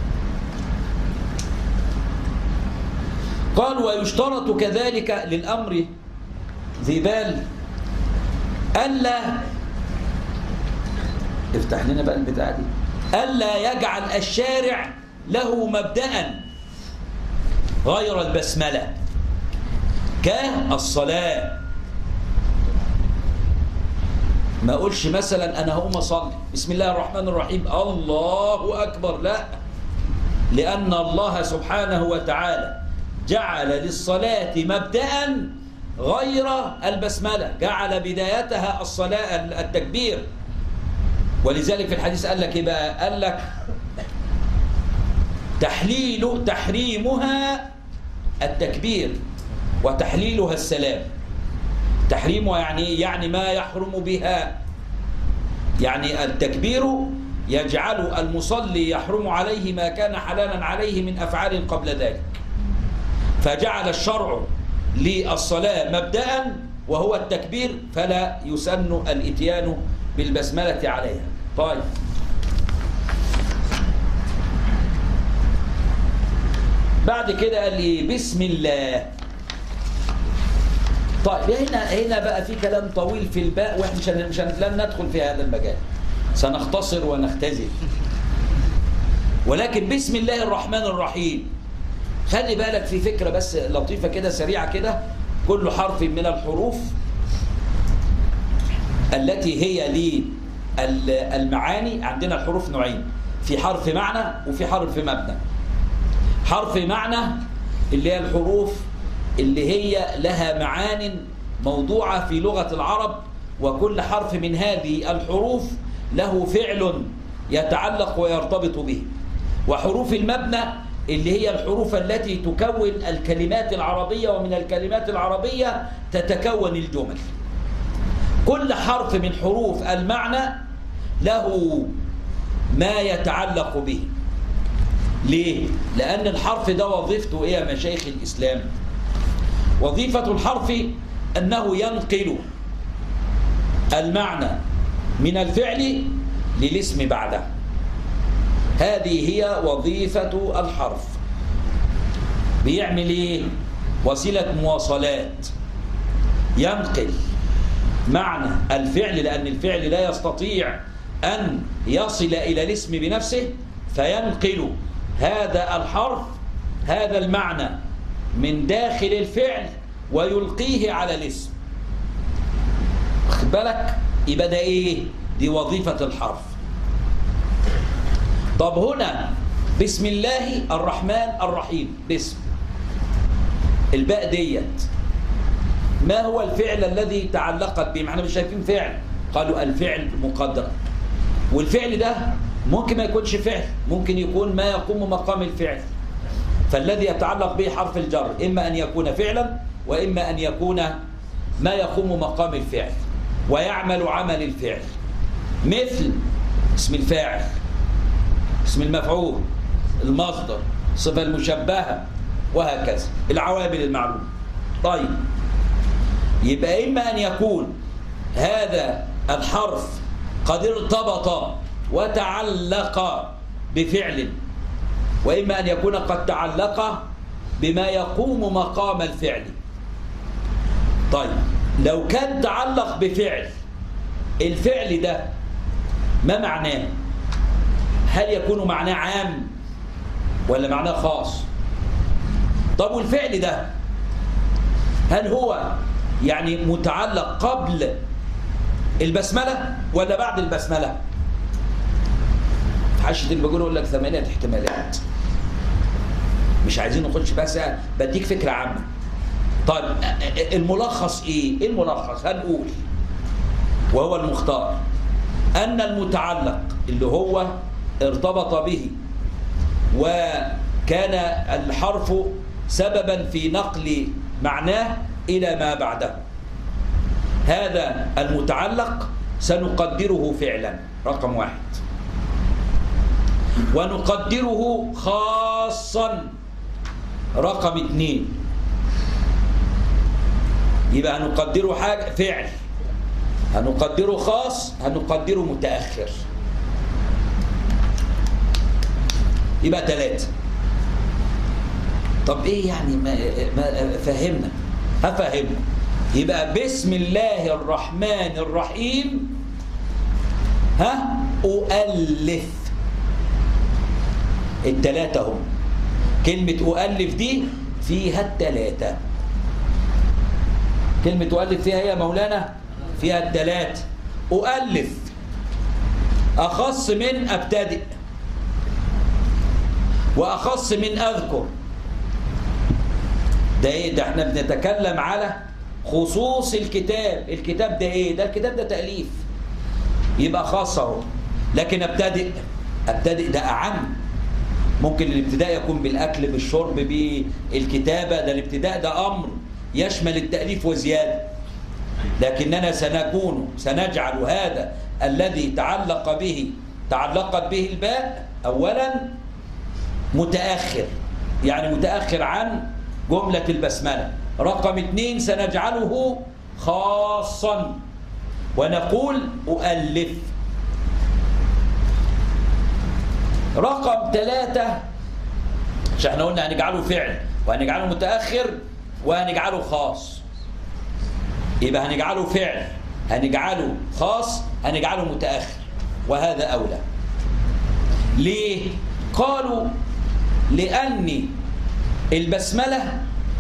[SPEAKER 1] قال ويشترط كذلك للأمر ذي بال ألا افتح لنا بقى البتاع دي ألا يجعل الشارع له مبدأ غير البسملة كالصلاة ما أقولش مثلا أنا هقوم أصلي بسم الله الرحمن الرحيم الله أكبر لا لأن الله سبحانه وتعالى جعل للصلاة مبدأ غير البسملة جعل بدايتها الصلاة التكبير ولذلك في الحديث قال لك إيه بقى قال لك تحليل تحريمها التكبير وتحليلها السلام تحريمها يعني يعني ما يحرم بها يعني التكبير يجعل المصلي يحرم عليه ما كان حلالا عليه من أفعال قبل ذلك فجعل الشرع للصلاة مبدأ وهو التكبير فلا يسن الاتيان بالبسملة عليها طيب بعد كده قال لي بسم الله طيب هنا هنا بقى في كلام طويل في الباء واحنا مش هن- مش هن- لن ندخل في هذا المجال سنختصر ونختزل ولكن بسم الله الرحمن الرحيم خلي بالك في فكرة بس لطيفة كده سريعة كده كل حرف من الحروف التي هي للمعاني عندنا الحروف نوعين في حرف معنى وفي حرف مبنى حرف معنى اللي هي الحروف اللي هي لها معان موضوعة في لغة العرب وكل حرف من هذه الحروف له فعل يتعلق ويرتبط به وحروف المبنى اللي هي الحروف التي تكون الكلمات العربية ومن الكلمات العربية تتكون الجمل كل حرف من حروف المعنى له ما يتعلق به ليه؟ لأن الحرف ده وظيفته إيه يا مشايخ الإسلام؟ وظيفة الحرف أنه ينقل المعنى من الفعل للاسم بعده هذه هي وظيفة الحرف بيعمل ايه وسيلة مواصلات ينقل معنى الفعل لأن الفعل لا يستطيع أن يصل إلى الاسم بنفسه فينقل هذا الحرف هذا المعنى من داخل الفعل ويلقيه على الاسم واخد بالك يبقى ده ايه دي وظيفة الحرف طب هنا بسم الله الرحمن الرحيم باسم الباء ديت ما هو الفعل الذي تعلقت به معنا مش شايفين فعل قالوا الفعل مقدر والفعل ده ممكن ما يكونش فعل ممكن يكون ما يقوم مقام الفعل فالذي يتعلق به حرف الجر إما أن يكون فعلا وإما أن يكون ما يقوم مقام الفعل ويعمل عمل الفعل مثل اسم الفاعل اسم المفعول المصدر الصفة المشبهة وهكذا العوامل المعلومة طيب يبقى إما أن يكون هذا الحرف قد ارتبط وتعلق بفعل وإما أن يكون قد تعلق بما يقوم مقام الفعل طيب لو كان تعلق بفعل الفعل ده ما معناه هل يكون معناه عام ولا معناه خاص طب والفعل ده هل هو يعني متعلق قبل البسملة ولا بعد البسملة في حاشية البجول يقول لك ثمانية احتمالات مش عايزين نخش بس بديك فكرة عامة طيب الملخص ايه ايه الملخص هنقول وهو المختار ان المتعلق اللي هو ارتبط به وكان الحرف سببا في نقل معناه الى ما بعده هذا المتعلق سنقدره فعلا رقم واحد ونقدره خاصا رقم اثنين يبقى هنقدره حاجة فعل هنقدره خاص هنقدره متأخر يبقى ثلاثة طب ايه يعني ما, ما فهمنا هفهمنا يبقى بسم الله الرحمن الرحيم ها أؤلف التلاتة هم كلمة أؤلف دي فيها التلاتة كلمة أؤلف فيها هي مولانا فيها التلاتة أؤلف أخص من أبتدئ وأخص من أذكر ده إيه ده احنا بنتكلم على خصوص الكتاب الكتاب ده إيه ده الكتاب ده تأليف يبقى خاص اهو لكن أبتدئ أبتدئ ده أعم ممكن الابتداء يكون بالأكل بالشرب بالكتابة ده الابتداء ده أمر يشمل التأليف وزيادة لكننا سنكون سنجعل هذا الذي تعلق به تعلقت به الباء أولا متأخر يعني متأخر عن جملة البسملة رقم اثنين سنجعله خاصا ونقول أؤلف رقم ثلاثة مش احنا قلنا هنجعله فعل وهنجعله متأخر وهنجعله خاص يبقى هنجعله فعل هنجعله خاص هنجعله متأخر وهذا أولى ليه؟ قالوا لأن البسملة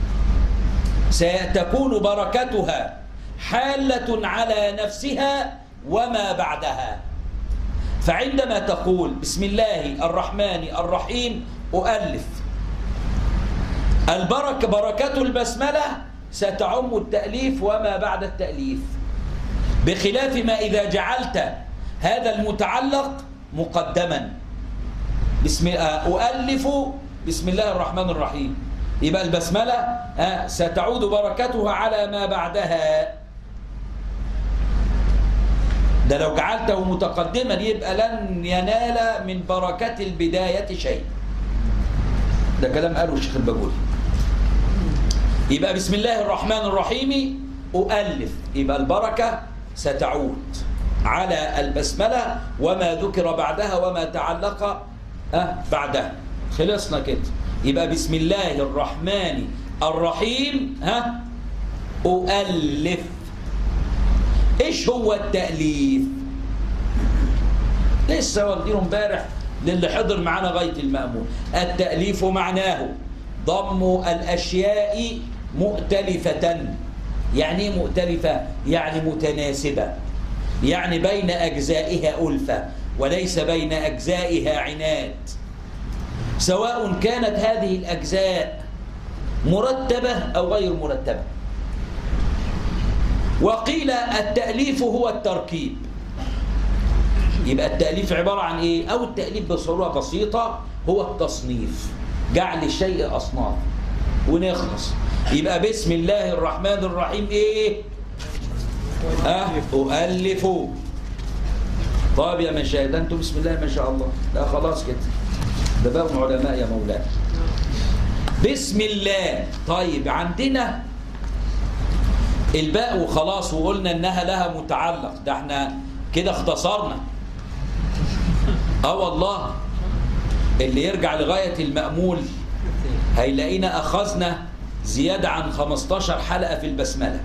[SPEAKER 1] ستكون بركتها حالة على نفسها وما بعدها فعندما تقول بسم الله الرحمن الرحيم أؤلف البركة بركة البسملة ستعم التأليف وما بعد التأليف بخلاف ما إذا جعلت هذا المتعلق مقدما بسم أؤلف بسم الله الرحمن الرحيم يبقى البسملة ستعود بركتها على ما بعدها ده لو جعلته متقدما يبقى لن ينال من بركة البداية شيء ده كلام قاله الشيخ البجولي يبقى بسم الله الرحمن الرحيم أؤلف يبقى البركة ستعود على البسملة وما ذكر بعدها وما تعلق أه بعدها خلصنا كده يبقى بسم الله الرحمن الرحيم ها أؤلف ايش هو التأليف لسه واخدينه امبارح للي حضر معانا غاية المأمون التأليف معناه ضم الأشياء مؤتلفة يعني ايه مؤتلفة يعني متناسبة يعني بين أجزائها ألفة وليس بين أجزائها عناد سواء كانت هذه الأجزاء مرتبة أو غير مرتبة وقيل التأليف هو التركيب يبقى التأليف عبارة عن إيه؟ أو التأليف بصورة بسيطة هو التصنيف جعل الشيء أصناف ونخلص يبقى بسم الله الرحمن الرحيم إيه؟ أه أؤلف طيب يا مشاهد أنتم بسم الله ما شاء الله لا خلاص كده ده بقوا علماء يا مولانا بسم الله طيب عندنا الباء وخلاص وقلنا انها لها متعلق ده احنا كده اختصرنا اه والله اللي يرجع لغاية المأمول هيلاقينا أخذنا زيادة عن 15 حلقة في البسملة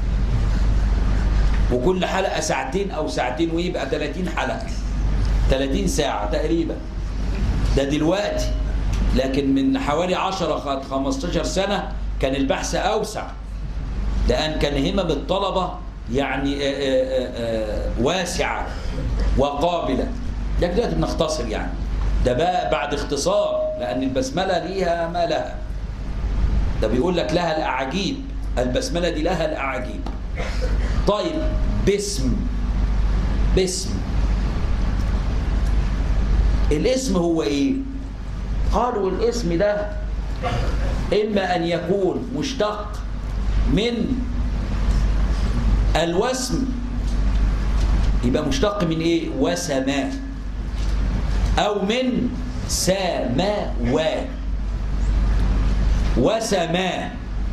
[SPEAKER 1] وكل حلقة ساعتين أو ساعتين ويبقى 30 حلقة 30 ساعة تقريبا ده دلوقتي لكن من حوالي 10 15 سنة كان البحث أوسع لأن كان همم الطلبة يعني آآ آآ آآ واسعة وقابلة لكن دلوقتي بنختصر يعني ده بقى بعد اختصار لأن البسملة ليها ما لها ده بيقول لك لها الأعاجيب البسملة دي لها الأعاجيب طيب باسم باسم الاسم هو ايه قالوا الاسم ده اما ان يكون مشتق من الوسم يبقى مشتق من ايه وسما او من سما و وسما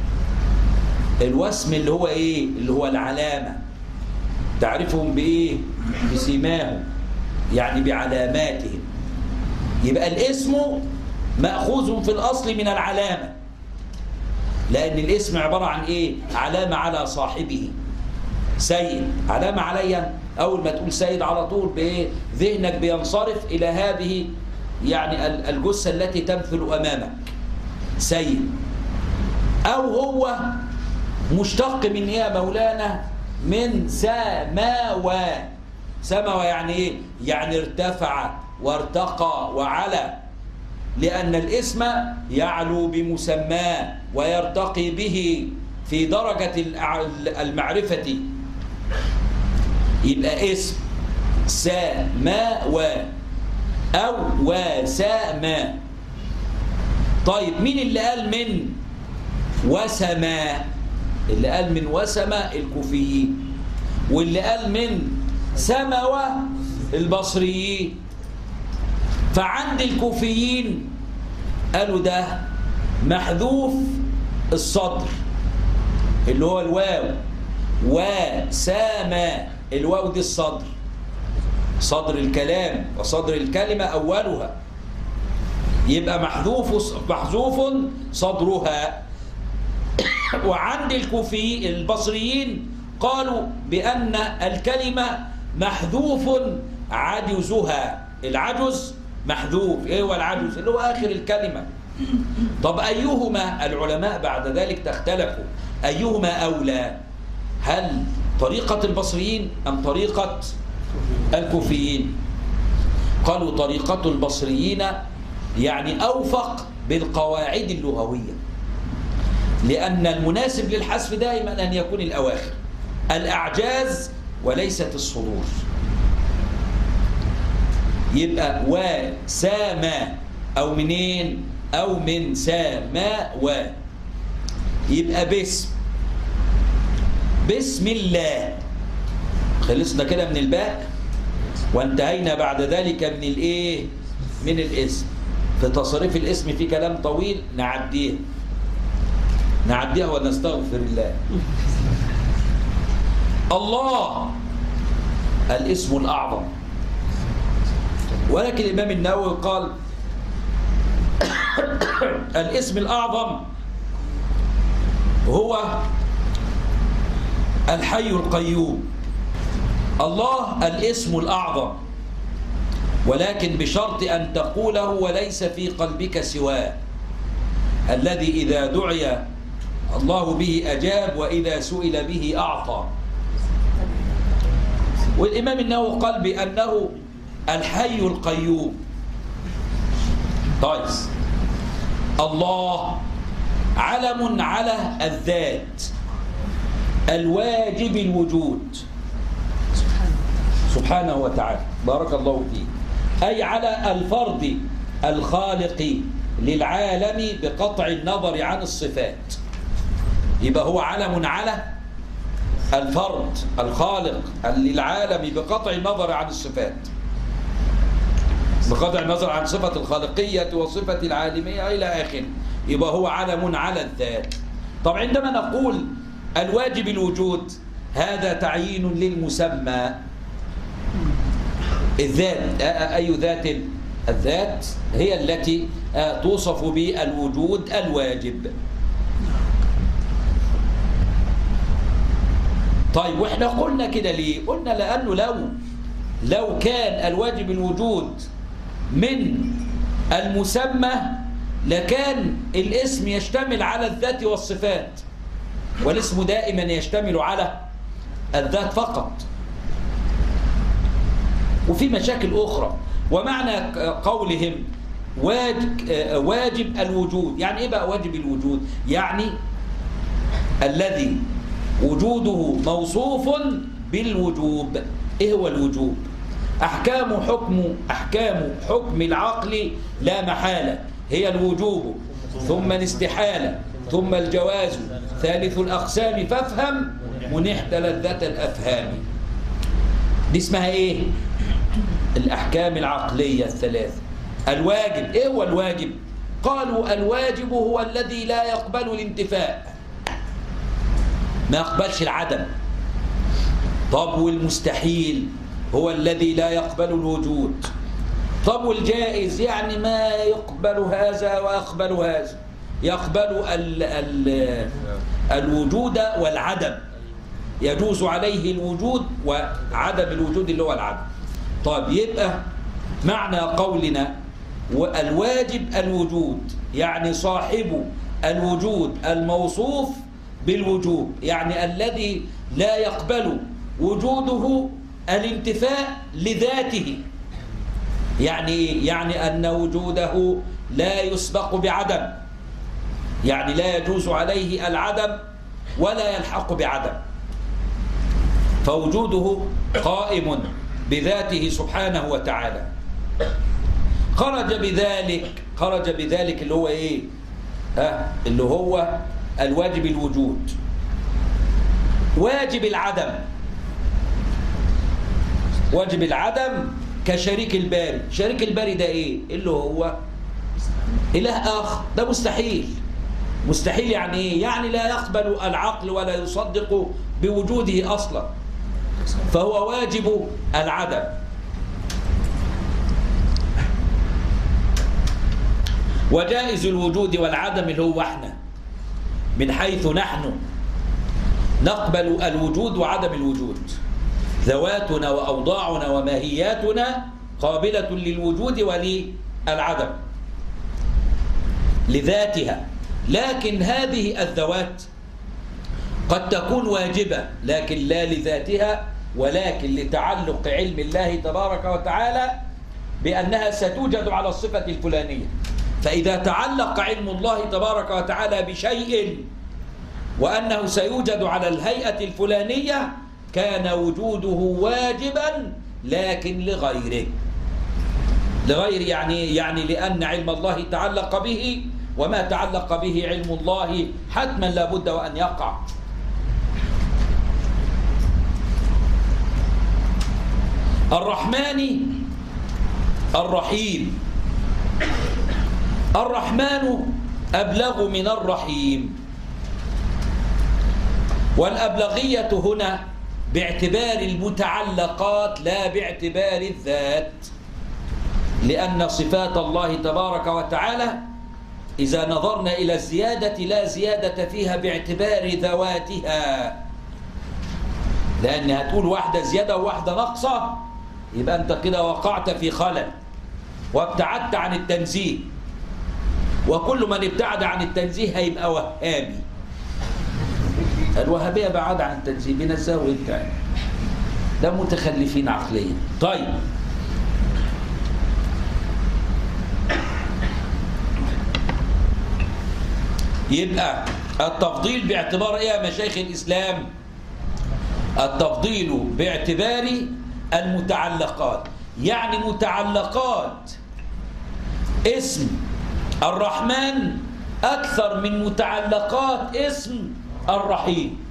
[SPEAKER 1] الوسم اللي هو ايه اللي هو العلامه تعرفهم بايه بسيماهم يعني بعلاماتهم يبقى الاسم ماخوذ في الاصل من العلامه لان الاسم عباره عن ايه علامه على صاحبه سيد علامه عليا اول ما تقول سيد على طول بايه ذهنك بينصرف الى هذه يعني الجثه التي تمثل امامك سيد او هو مشتق من ايه يا مولانا من سماوى سماوى يعني ايه يعني ارتفع وارتقى وعلى لأن الاسم يعلو بمسماه ويرتقي به في درجة المعرفة يبقى اسم سماوى أو وسما طيب مين اللي قال من وسما اللي قال من وسما الكوفيين واللي قال من سموى البصريين فعند الكوفيين قالوا ده محذوف الصدر اللي هو الواو وسما الواو دي الصدر صدر الكلام وصدر الكلمة أولها يبقى محذوف محذوف صدرها وعند الكوفي البصريين قالوا بأن الكلمة محذوف عجزها العجز محذوف ايه هو العجز اللي هو آخر الكلمة طب أيهما العلماء بعد ذلك تختلفوا أيهما أولى هل طريقة البصريين أم طريقة الكوفيين قالوا طريقة البصريين يعني أوفق بالقواعد اللغوية لأن المناسب للحذف دائما أن يكون الأواخر الأعجاز وليست الصدور يبقى وساما أو منين أو من ساما و يبقى باسم بسم الله خلصنا كده من الباء وانتهينا بعد ذلك من الايه من الاسم في تصريف الاسم في كلام طويل نعديه نعديها ونستغفر الله الله الاسم الأعظم ولكن الإمام النووي قال الاسم الأعظم هو الحي القيوم الله الاسم الأعظم ولكن بشرط أن تقوله وليس في قلبك سواه الذي إذا دعي الله به أجاب وإذا سئل به أعطى والإمام النووي قال بأنه الحي القيوم طيب الله علم على الذات الواجب الوجود سبحانه وتعالى بارك الله فيه أي على الفرد الخالق للعالم بقطع النظر عن الصفات يبقى هو علم على الفرد الخالق للعالم بقطع النظر عن الصفات بقطع النظر عن صفة الخالقية وصفة العالمية إلى آخره يبقى هو علم على الذات طب عندما نقول الواجب الوجود هذا تعيين للمسمى الذات أي ذات الذات هي التي توصف بالوجود الواجب طيب واحنا قلنا كده ليه قلنا لأنه لو لو كان الواجب الوجود من المسمى لكان الاسم يشتمل على الذات والصفات والاسم دائما يشتمل على الذات فقط وفي مشاكل أخرى ومعنى قولهم واجب, واجب الوجود يعني إيه بقى واجب الوجود يعني الذي وجوده موصوف بالوجوب إيه هو الوجوب أحكام حكم أحكام حكم العقل لا محالة هي الوجوب ثم الاستحالة ثم الجواز ثالث الأقسام فافهم منحت لذة الأفهام دي اسمها إيه الأحكام العقلية الثلاثة الواجب إيه هو الواجب قالوا الواجب هو الذي لا يقبل الانتفاء ما يقبلش العدم طب والمستحيل هو الذي لا يقبل الوجود طب والجائز يعني ما يقبل هذا ويقبل هذا يقبل ال ال الوجود والعدم يجوز عليه الوجود وعدم الوجود اللي هو العدم طيب يبقى معنى قولنا الواجب الوجود يعني صاحب الوجود الموصوف بالوجوب يعني الذي لا يقبل وجوده الانتفاء لذاته يعني يعني أن وجوده لا يسبق بعدم يعني لا يجوز عليه العدم ولا يلحق بعدم فوجوده قائم بذاته سبحانه وتعالى خرج بذلك خرج بذلك اللي هو ايه ها اللي هو الواجب الوجود واجب العدم واجب العدم كشريك الباري شريك الباري ده ايه اللي هو اله اخر ده مستحيل مستحيل يعني ايه يعني لا يقبل العقل ولا يصدق بوجوده اصلا فهو واجب العدم وجائز الوجود والعدم اللي هو احنا من حيث نحن نقبل الوجود وعدم الوجود ذواتنا وأوضاعنا وماهياتنا قابلة للوجود وللعدم لذاتها لكن هذه الذوات قد تكون واجبة لكن لا لذاتها ولكن لتعلق علم الله تبارك وتعالى بأنها ستوجد على الصفة الفلانية فإذا تعلق علم الله تبارك وتعالى بشيء وأنه سيوجد على الهيئة الفلانية كان وجوده واجبا لكن لغيره لغير يعني يعني لأن علم الله تعلق به وما تعلق به علم الله حتما لابد وأن يقع الرحمن الرحيم الرحمن أبلغ من الرحيم والأبلغية هنا باعتبار المتعلقات لا باعتبار الذات لأن صفات الله تبارك وتعالى إذا نظرنا إلى الزيادة لا زيادة فيها باعتبار ذواتها لأن هتقول واحدة زيادة وواحدة نقصة يبقى أنت كده وقعت في خلل وابتعدت عن التنزيه وكل من ابتعد عن التنزيه هيبقى وهابي الوهابية بعد عن التنزيه بنزهه انت ده متخلفين عقليا طيب يبقى التفضيل باعتبار ايه يا مشايخ الاسلام التفضيل باعتبار المتعلقات يعني متعلقات اسم الرحمن أكثر من متعلقات اسم الرحيم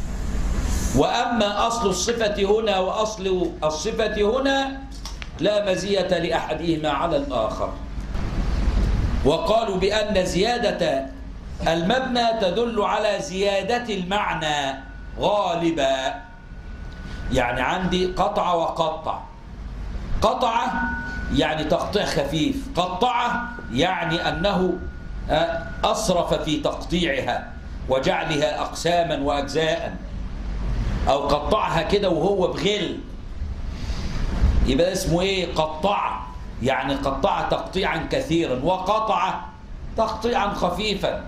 [SPEAKER 1] وأما أصل الصفة هنا وأصل الصفة هنا لا مزية لأحدهما على الآخر وقالوا بأن زيادة المبنى تدل على زيادة المعنى غالبا يعني عندي قطع وقطع قطع يعني تقطيع خفيف قطع يعني أنه أصرف في تقطيعها وجعلها أقساما وأجزاء أو قطعها كده وهو بغل يبقى اسمه إيه قطع يعني قطع تقطيعا كثيرا وقطع تقطيعا خفيفا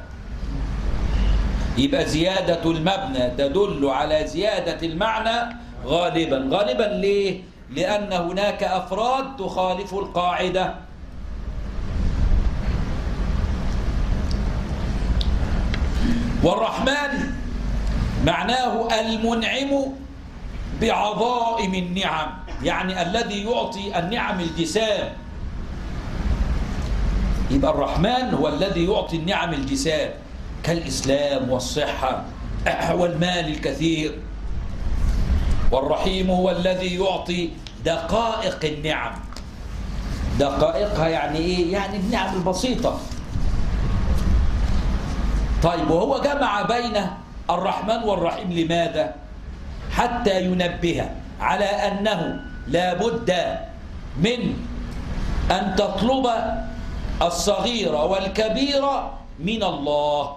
[SPEAKER 1] يبقى زيادة المبنى تدل على زيادة المعنى غالبا غالبا ليه؟ لأن هناك أفراد تخالف القاعدة والرحمن معناه المنعم بعظائم النعم يعني الذي يعطي النعم الجسام يبقى الرحمن هو الذي يعطي النعم الجسام كالإسلام والصحة والمال الكثير والرحيم هو الذي يعطي دقائق النعم دقائقها يعني ايه يعني النعم البسيطة طيب وهو جمع بين الرحمن والرحيم لماذا حتى ينبه على أنه لا بد من أن تطلب الصغير والكبير من الله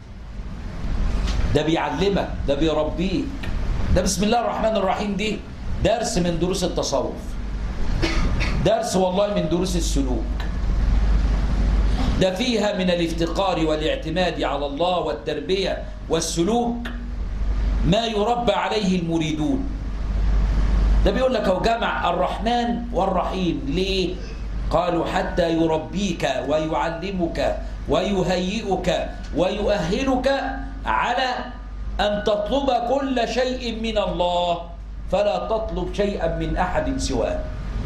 [SPEAKER 1] ده بيعلمك ده بيربيك ده بسم الله الرحمن الرحيم دي درس من دروس التصوف درس والله من دروس السلوك ده فيها من الافتقار والاعتماد على الله والتربية والسلوك ما يربى عليه المريدون ده بيقول لك هو جمع الرحمن والرحيم ليه قالوا حتى يربيك ويعلمك ويهيئك ويؤهلك على أن تطلب كل شيء من الله فلا تطلب شيئا من أحد سواه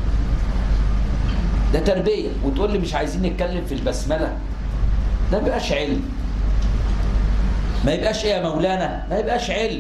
[SPEAKER 1] ده تربية وتقول لي مش عايزين نتكلم في البسملة ده بيبقاش علم ما يبقاش ايه يا مولانا ما يبقاش علم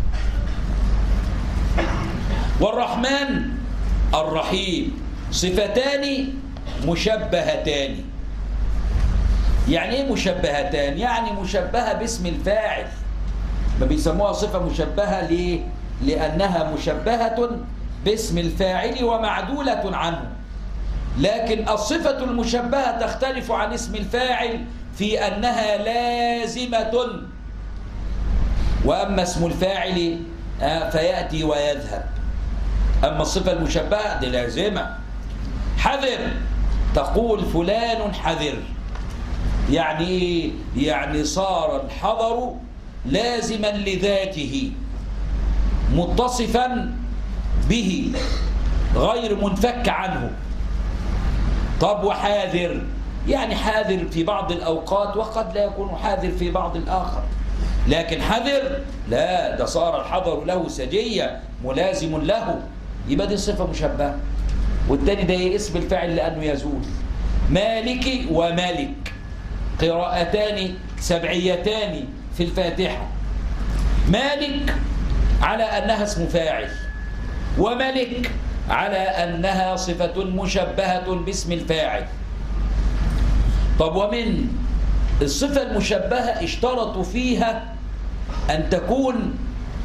[SPEAKER 1] والرحمن الرحيم صفتان مشبهتان يعني ايه مشبهتان يعني مشبهة باسم الفاعل ما بيسموها صفة مشبهة ليه لأنها مشبهة باسم الفاعل ومعدولة عنه لكن الصفة المشبهة تختلف عن اسم الفاعل في أنها لازمة وأما اسم الفاعل فيأتي ويذهب أما الصفة المشبهة دي لازمة حذر تقول فلان حذر يعني ايه يعني صار الحذر لازما لذاته متصفا به غير منفك عنه طب وحاذر يعني حاذر في بعض الأوقات وقد لا يكون حاذر في بعض الآخر لكن حذر لا ده صار الحذر له سجية ملازم له يبقى دي صفة مشبهة والتاني ده إيه؟ اسم الفاعل لأنه يزول مالك وملك قراءتان سبعيتان في الفاتحة مالك على أنها اسم فاعل وملك على أنها صفة مشبهة باسم الفاعل طب ومن الصفة المشبهة اشترطوا فيها أن تكون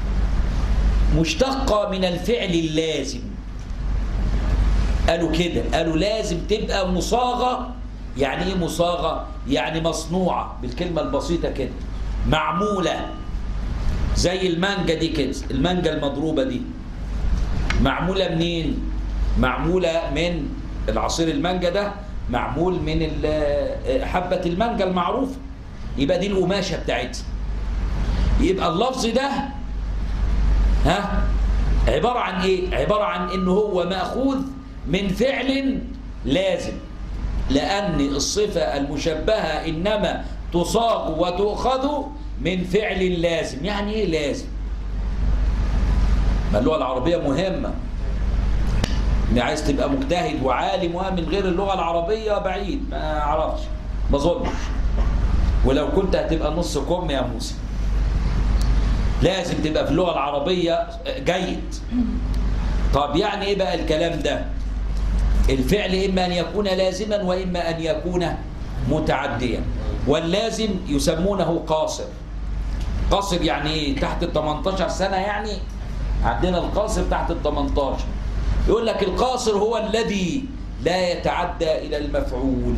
[SPEAKER 1] مشتقة من الفعل اللازم قالوا كده قالوا لازم تبقى مصاغة يعني ايه مصاغة يعني مصنوعة بالكلمة البسيطة كده معمولة زي المانجا دي كده المانجا المضروبة دي معمولة منين معمولة من العصير المانجا ده معمول من حبة المانجا المعروفة يبقى دي القماشة بتاعتها يبقى اللفظ ده ها عبارة عن ايه عبارة عن انه هو مأخوذ من فعل لازم لأن الصفة المشبهة إنما تصاغ وتؤخذ من فعل لازم يعني إيه لازم ما اللغة العربية مهمة إن عايز تبقى مجتهد وعالم ومن غير اللغة العربية بعيد ما أعرفش ما أظنش ولو كنت هتبقى نص كم يا موسى لازم تبقى في اللغة العربية جيد طب يعني ايه بقى الكلام ده الفعل إما أن يكون لازما وإما أن يكون متعديا واللازم يسمونه قاصر قاصر يعني ايه تحت ال 18 سنة يعني عندنا القاصر تحت ال 18 يقول لك القاصر هو الذي لا يتعدى إلى المفعول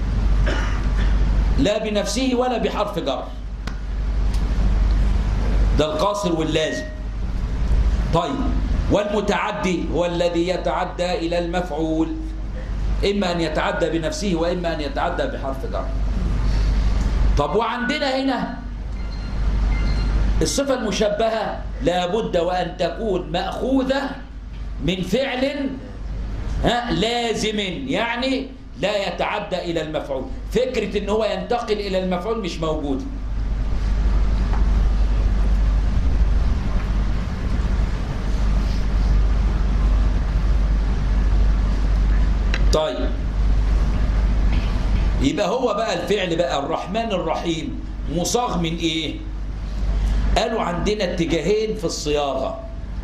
[SPEAKER 1] لا بنفسه ولا بحرف جر ده القاصر واللازم طيب والمتعدي هو الذي يتعدى إلى المفعول إما أن يتعدى بنفسه وإما أن يتعدى بحرف جر طب وعندنا هنا الصفة المشبهة لابد وأن تكون مأخوذة من فعل ها لازم يعني لا يتعدى إلى المفعول فكرة إن هو ينتقل إلى المفعول مش موجودة طيب يبقى هو بقى الفعل بقى الرحمن الرحيم مصاغ من ايه قالوا عندنا اتجاهين في الصياغة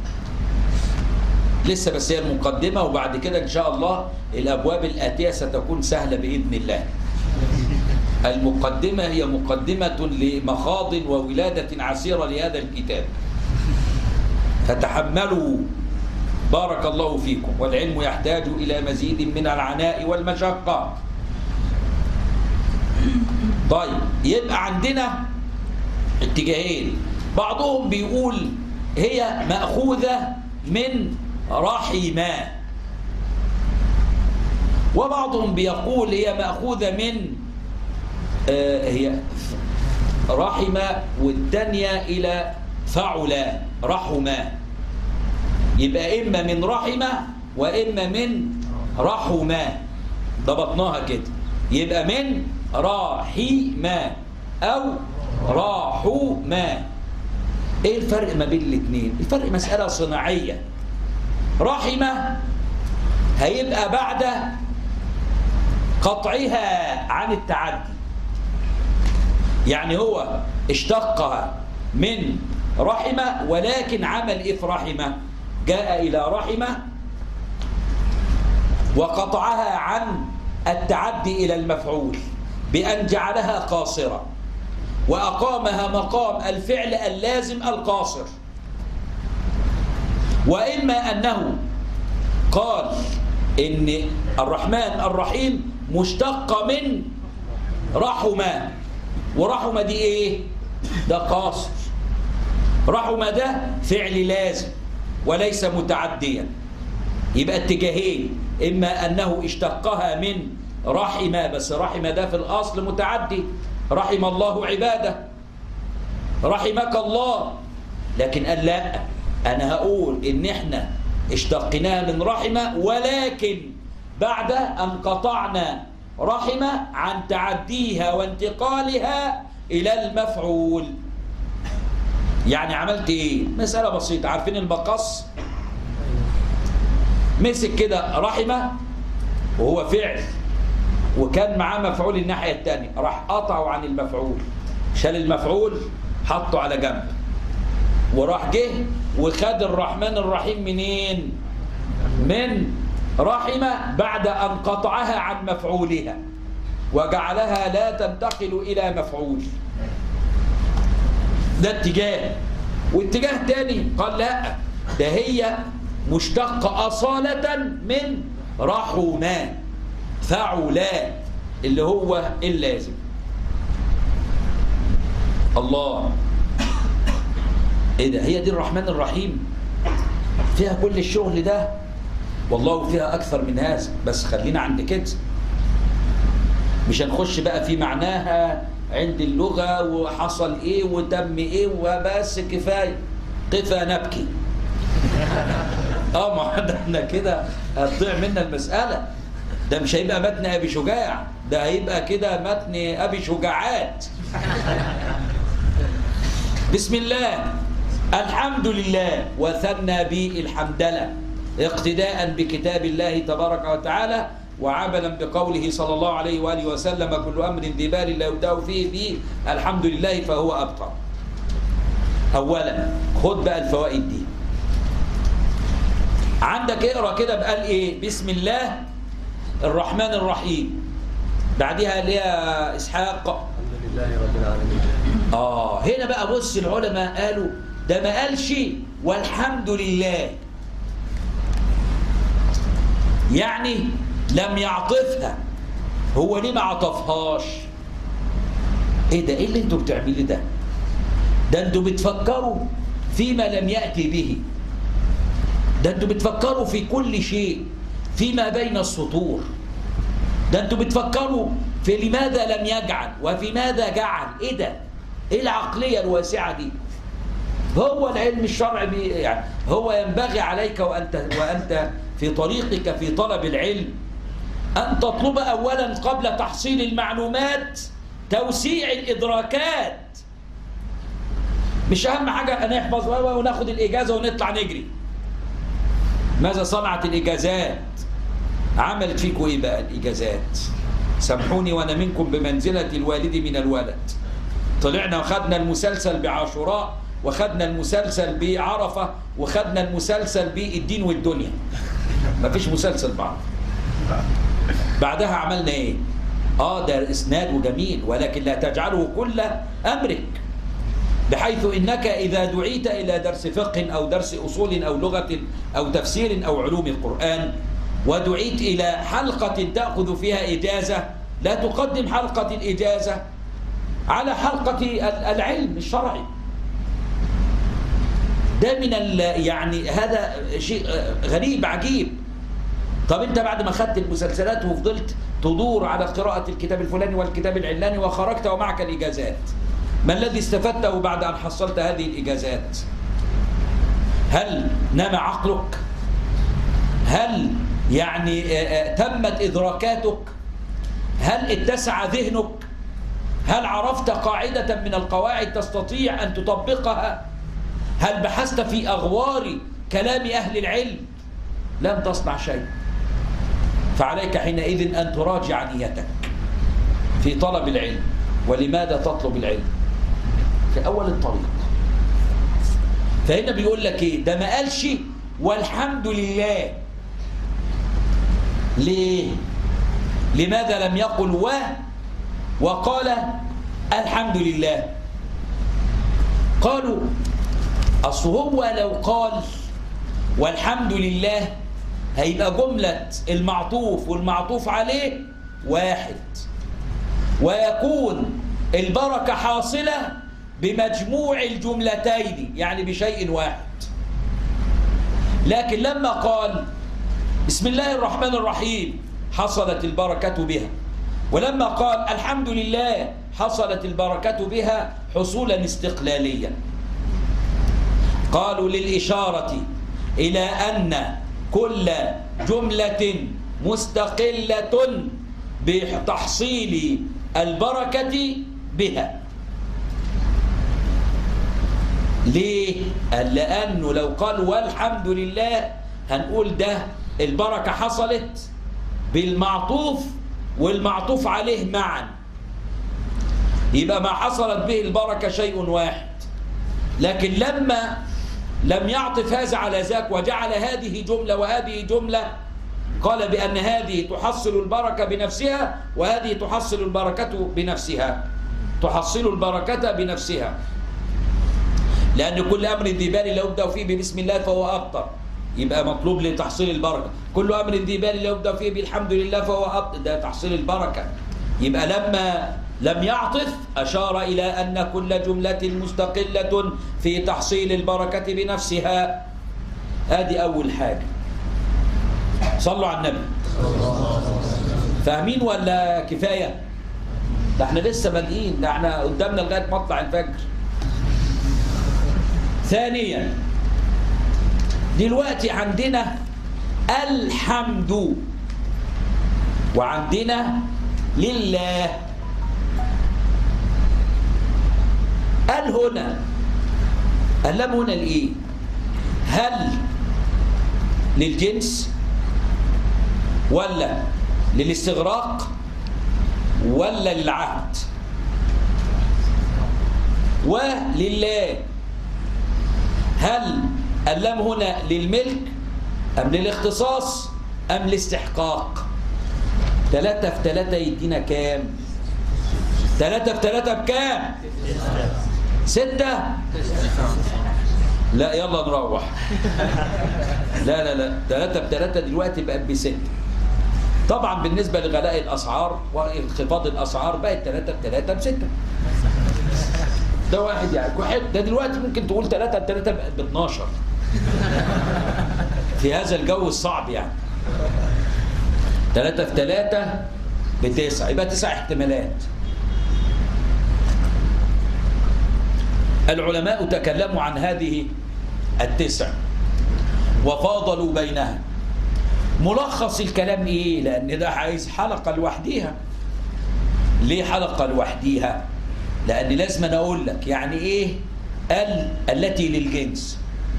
[SPEAKER 1] لسه بس هي المقدمة وبعد كده ان شاء الله الابواب الاتية ستكون سهلة باذن الله المقدمة هي مقدمة لمخاض وولادة عسيرة لهذا الكتاب فتحملوا بارك الله فيكم والعلم يحتاج إلى مزيد من العناء والمشقة طيب يبقى عندنا اتجاهين بعضهم بيقول هي مأخوذة من رحمة وبعضهم بيقول هي مأخوذة من آه هي رحمة والثانية إلى فعل رحمة يبقى إما من رحمة وإما من رحمة ضبطناها كده يبقى من راحمة أو راحمة إيه الفرق ما بين الاثنين الفرق مسألة صناعية رحمة هيبقى بعد قطعها عن التعدي يعني هو اشتقها من رحمة ولكن عمل إيه في رحمة جاء إلى رحمة وقطعها عن التعدي إلى المفعول بأن جعلها قاصرة وأقامها مقام الفعل اللازم القاصر وإما أنه قال إن الرحمن الرحيم مشتق من رحمة ورحمة دي إيه؟ ده قاصر رحمة ده فعل لازم وليس متعديا يبقى اتجاهين إما أنه اشتقها من رحمة بس رحمة ده في الأصل متعدي رحم الله عباده رحمك الله لكن قال لا أنا هقول إن إحنا اشتقناها من رحمة ولكن بعد أن قطعنا رحمة عن تعديها وانتقالها إلى المفعول يعني عملت إيه؟ مسألة بسيطة عارفين المقص؟ مسك كده رحمة وهو فعل وكان معاه مفعول الناحية الثانية راح قطعه عن المفعول شال المفعول حطه على جنب وراح جه وخد الرحمن الرحيم منين من رحمة بعد أن قطعها عن مفعولها وجعلها لا تنتقل إلى مفعول ده اتجاه واتجاه تاني قال لا ده هي مشتقة أصالة من رحمان فعلا اللي هو اللازم الله ايه ده هي دي الرحمن الرحيم فيها كل الشغل ده والله فيها اكثر من هذا بس خلينا عند كده مش هنخش بقى في معناها عند اللغة وحصل ايه وتم ايه وبس كفاية قفا نبكي اه ما ده احنا كده هتضيع منا المسألة ده مش هيبقى متن ابي شجاع ده هيبقى كده متن ابي شجاعات بسم الله الحمد لله وثنى بالحمدلة اقتداء بكتاب الله تبارك وتعالى وعملا بقوله صلى الله عليه وآله وسلم كل أمر ذي بال لا يبدأ فيه به الحمد لله فهو أبطأ أولا خد بقى الفوائد دي عندك اقرا كده بقال ايه بسم الله الرحمن الرحيم بعدها اللي هي اسحاق
[SPEAKER 3] الحمد لله رب العالمين
[SPEAKER 1] اه هنا بقى بص العلماء قالوا ده ما قالش والحمد لله يعني لم يعطفها هو ليه ما عطفهاش ايه ده ايه اللي انتوا بتعملوا ده ده انتوا بتفكروا فيما لم يأتي به ده انتوا بتفكروا في كل شيء فيما بين السطور ده انتوا بتفكروا في لماذا لم يجعل وفي ماذا جعل ايه ده ايه العقلية الواسعة دي هو العلم الشرعي بي يعني هو ينبغي عليك وأنت, وأنت في طريقك في طلب العلم أن تطلب أولا قبل تحصيل المعلومات توسيع الإدراكات مش أهم حاجة أن نحفظ وناخد الإجازة ونطلع نجري ماذا صنعت الإجازات عملت فيكم إيه بقى الإجازات سامحوني وأنا منكم بمنزلة الوالد من الولد طلعنا وخدنا المسلسل بعاشوراء وخدنا المسلسل بعرفة وخدنا المسلسل بالدين والدنيا مفيش مسلسل بعض بعدها عملنا ايه اه ده اسناد وجميل ولكن لا تجعله كل امرك بحيث انك اذا دعيت الى درس فقه او درس اصول او لغه او تفسير او علوم القران ودعيت الى حلقه تاخذ فيها اجازه لا تقدم حلقه الاجازه على حلقه العلم الشرعي ده من يعني هذا شيء غريب عجيب طب انت بعد ما خدت المسلسلات وفضلت تدور على قراءة الكتاب الفلاني والكتاب العلاني وخرجت ومعك الإجازات ما الذي استفدته بعد أن حصلت هذه الإجازات هل نام عقلك هل يعني تمت إدراكاتك هل اتسع ذهنك هل عرفت قاعدة من القواعد تستطيع أن تطبقها هل بحثت في أغوار كلام أهل العلم لم تصنع شيء فعليك حينئذ أن تراجع نيتك في طلب العلم ولماذا تطلب العلم في أول الطريق فهنا بيقول لك إيه ده ما قالش والحمد لله ليه لماذا لم يقل و وقال الحمد لله قالوا أصل هو لو قال والحمد لله هيبقى جملة المعطوف والمعطوف عليه واحد ويكون البركة حاصلة بمجموع الجملتين يعني بشيء واحد لكن لما قال بسم الله الرحمن الرحيم حصلت البركة بها ولما قال الحمد لله حصلت البركة بها حصولا استقلاليا قالوا للإشارة إلى أن كل جملة مستقلة بتحصيل البركة بها ليه؟ قال لأنه لو قال والحمد لله هنقول ده البركة حصلت بالمعطوف والمعطوف عليه معا يبقى ما حصلت به البركة شيء واحد لكن لما لم يعطف هذا على ذاك وجعل هذه جملة وهذه جملة قال بأن هذه تحصل البركة بنفسها وهذه تحصل البركة بنفسها تحصل البركة بنفسها لأن كل أمر ذي بال لو يبدأ فيه بسم الله فهو أبطر يبقى مطلوب لتحصيل البركة كل أمر ذي بال لو يبدأ فيه بالحمد لله فهو أبطر ده تحصيل البركة يبقى لما لم يعطف أشار إلى أن كل جملة مستقلة في تحصيل البركة بنفسها هذه أول حاجة صلوا على النبي فاهمين ولا كفاية ده احنا لسه بادئين ده احنا قدامنا لغاية مطلع الفجر ثانيا دلوقتي عندنا الحمد وعندنا لله قال هنا اللام هنا لإيه هل للجنس ولا للاستغراق ولا للعهد ولله هل اللام هنا للملك أم للاختصاص أم الاستحقاق ثلاثة في ثلاثة يدينا كام ثلاثة في ثلاثة بكام ستة لا يلا نروح لا لا لا ثلاثة بثلاثة دلوقتي بقت بستة طبعا بالنسبة لغلاء الأسعار وانخفاض الأسعار بقت ثلاثة بثلاثة بستة ده واحد يعني واحد ده دلوقتي ممكن تقول ثلاثة بثلاثة بقت ب 12 في هذا الجو الصعب يعني ثلاثة في ثلاثة بتسعة يبقى تسع احتمالات العلماء تكلموا عن هذه التسع وفاضلوا بينها ملخص الكلام ايه لان ده عايز حلقة لوحديها ليه حلقة لوحديها لان لازم انا اقول لك يعني ايه ال التي للجنس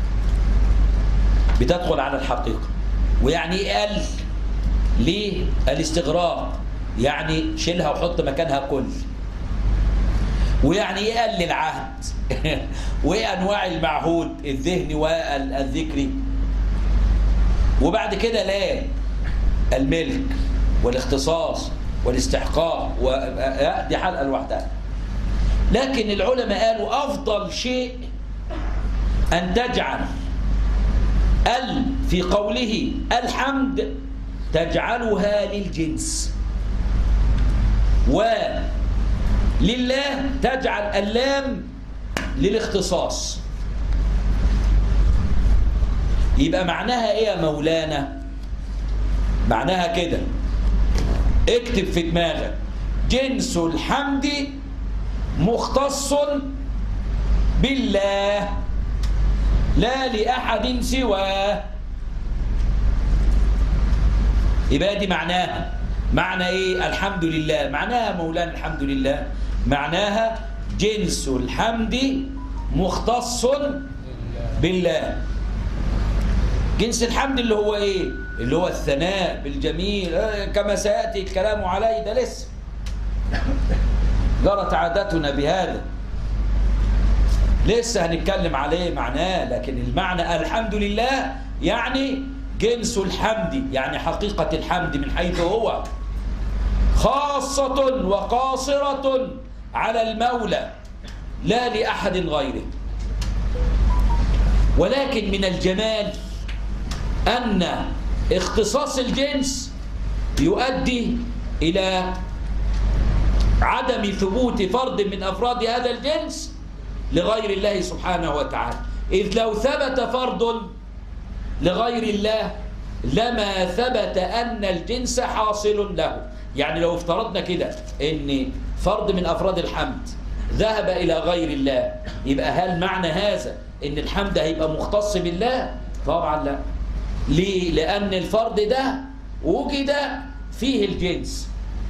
[SPEAKER 1] بتدخل على الحقيقة ويعني ايه ال للاستغراق يعني شيلها وحط مكانها كل ويعني ايه ال للعهد وايه انواع المعهود الذهني والذكري وبعد كده لا الملك والاختصاص والاستحقاق و... دي حلقه لوحدها لكن العلماء قالوا افضل شيء ان تجعل ال في قوله الحمد تجعلها للجنس ولله تجعل اللام للاختصاص يبقى معناها ايه يا مولانا معناها كده اكتب في دماغك جنس الحمد مختص بالله لا لأحد سواه يبقى دي معناها معنى ايه الحمد لله معناها مولانا الحمد لله معناها جنس الحمد مختص بالله جنس الحمد اللي هو ايه اللي هو الثناء بالجميل كما سيأتي الكلام عليه ده لسه جرت عادتنا بهذا لسه هنتكلم عليه معناه لكن المعنى الحمد لله يعني جنس الحمد يعني حقيقة الحمد من حيث هو خاصة وقاصرة على المولى لا لأحد غيره ولكن من الجمال أن اختصاص الجنس يؤدي إلى عدم ثبوت فرد من أفراد هذا الجنس لغير الله سبحانه وتعالى إذ لو ثبت فرد لغير الله لما ثبت أن الجنس حاصل له يعني لو افترضنا كده أن فرد من أفراد الحمد ذهب إلى غير الله يبقى هل معنى هذا أن الحمد هيبقى مختص بالله طبعا لا ليه؟ لأن الفرد ده وجد فيه الجنس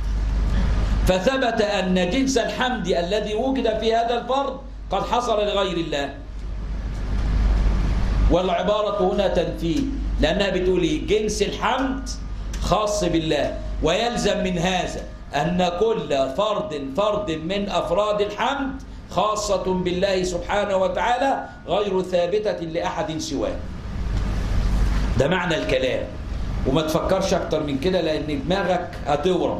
[SPEAKER 1] فثبت أن جنس الحمد الذي وجد في هذا الفرد قد حصل لغير الله والعبارة هنا تنفيه لأنها بتقول جنس الحمد خاص بالله ويلزم من هذا أن كل فرد فرد من أفراد الحمد خاصة بالله سبحانه وتعالى غير ثابتة لأحد سواه ده معنى الكلام وما تفكرش أكتر من كده لأن دماغك هتورم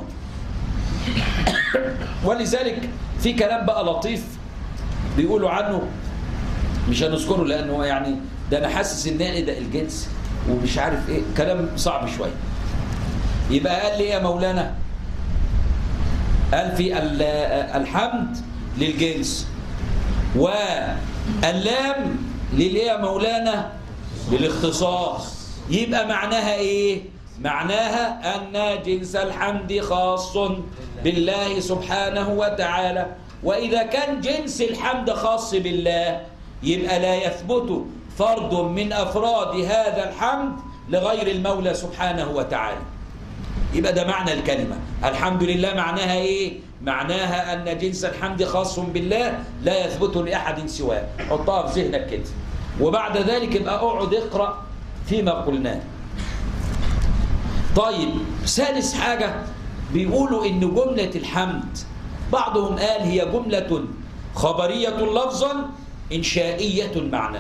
[SPEAKER 1] ولذلك في كلام بقى لطيف بيقولوا عنه مش هنذكره لأنه يعني ده أنا حاسس إن إيه ده الجنس ومش عارف إيه كلام صعب شوية يبقى قال لي إيه يا مولانا قال في الحمد للجنس واللام للإيه يا مولانا للاختصاص يبقى معناها إيه معناها أن جنس الحمد خاص بالله سبحانه وتعالى وإذا كان جنس الحمد خاص بالله يبقى لا يثبت فرد من أفراد هذا الحمد لغير المولى سبحانه وتعالى يبقى ده معنى الكلمة الحمد لله معناها إيه؟ معناها أن جنس الحمد خاص بالله لا يثبت لأحد سواه حطها في ذهنك كده وبعد ذلك يبقى اقعد اقرأ فيما قلناه طيب ثالث حاجة بيقولوا إن جملة الحمد بعضهم قال هي جملة خبرية لفظا إنشائية معنى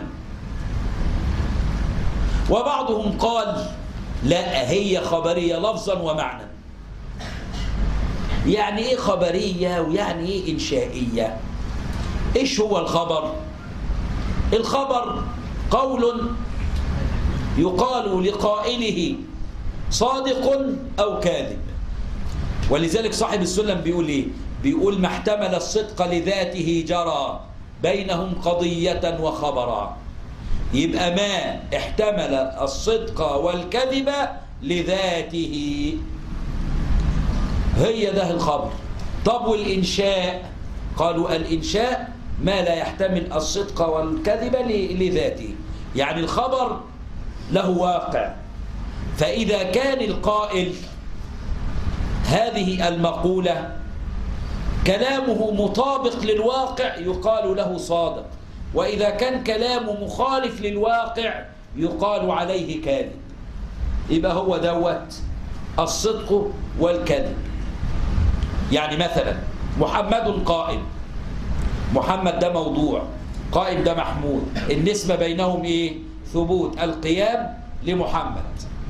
[SPEAKER 1] وبعضهم قال لا هي خبرية لفظا ومعنى يعني ايه خبرية ويعني ايه إنشائية ايش هو الخبر الخبر قول يقال لقائله صادق أو كاذب ولذلك صاحب السلم بيقول ايه بيقول ما احتمل الصدق لذاته جرى بينهم قضية وخبرا يبقى ما احتمل الصدق والكذب لذاته هي ده الخبر طب والإنشاء قالوا الإنشاء ما لا يحتمل الصدق والكذب لذاته يعني الخبر له واقع فإذا كان القائل هذه المقولة كلامه مطابق للواقع يقال له صادق وإذا كان كلامه مخالف للواقع يقال عليه كاذب يبقى هو دوت الصدق والكذب يعني مثلا محمد قائم محمد ده موضوع قائم ده محمود النسبة بينهم ايه ثبوت القيام لمحمد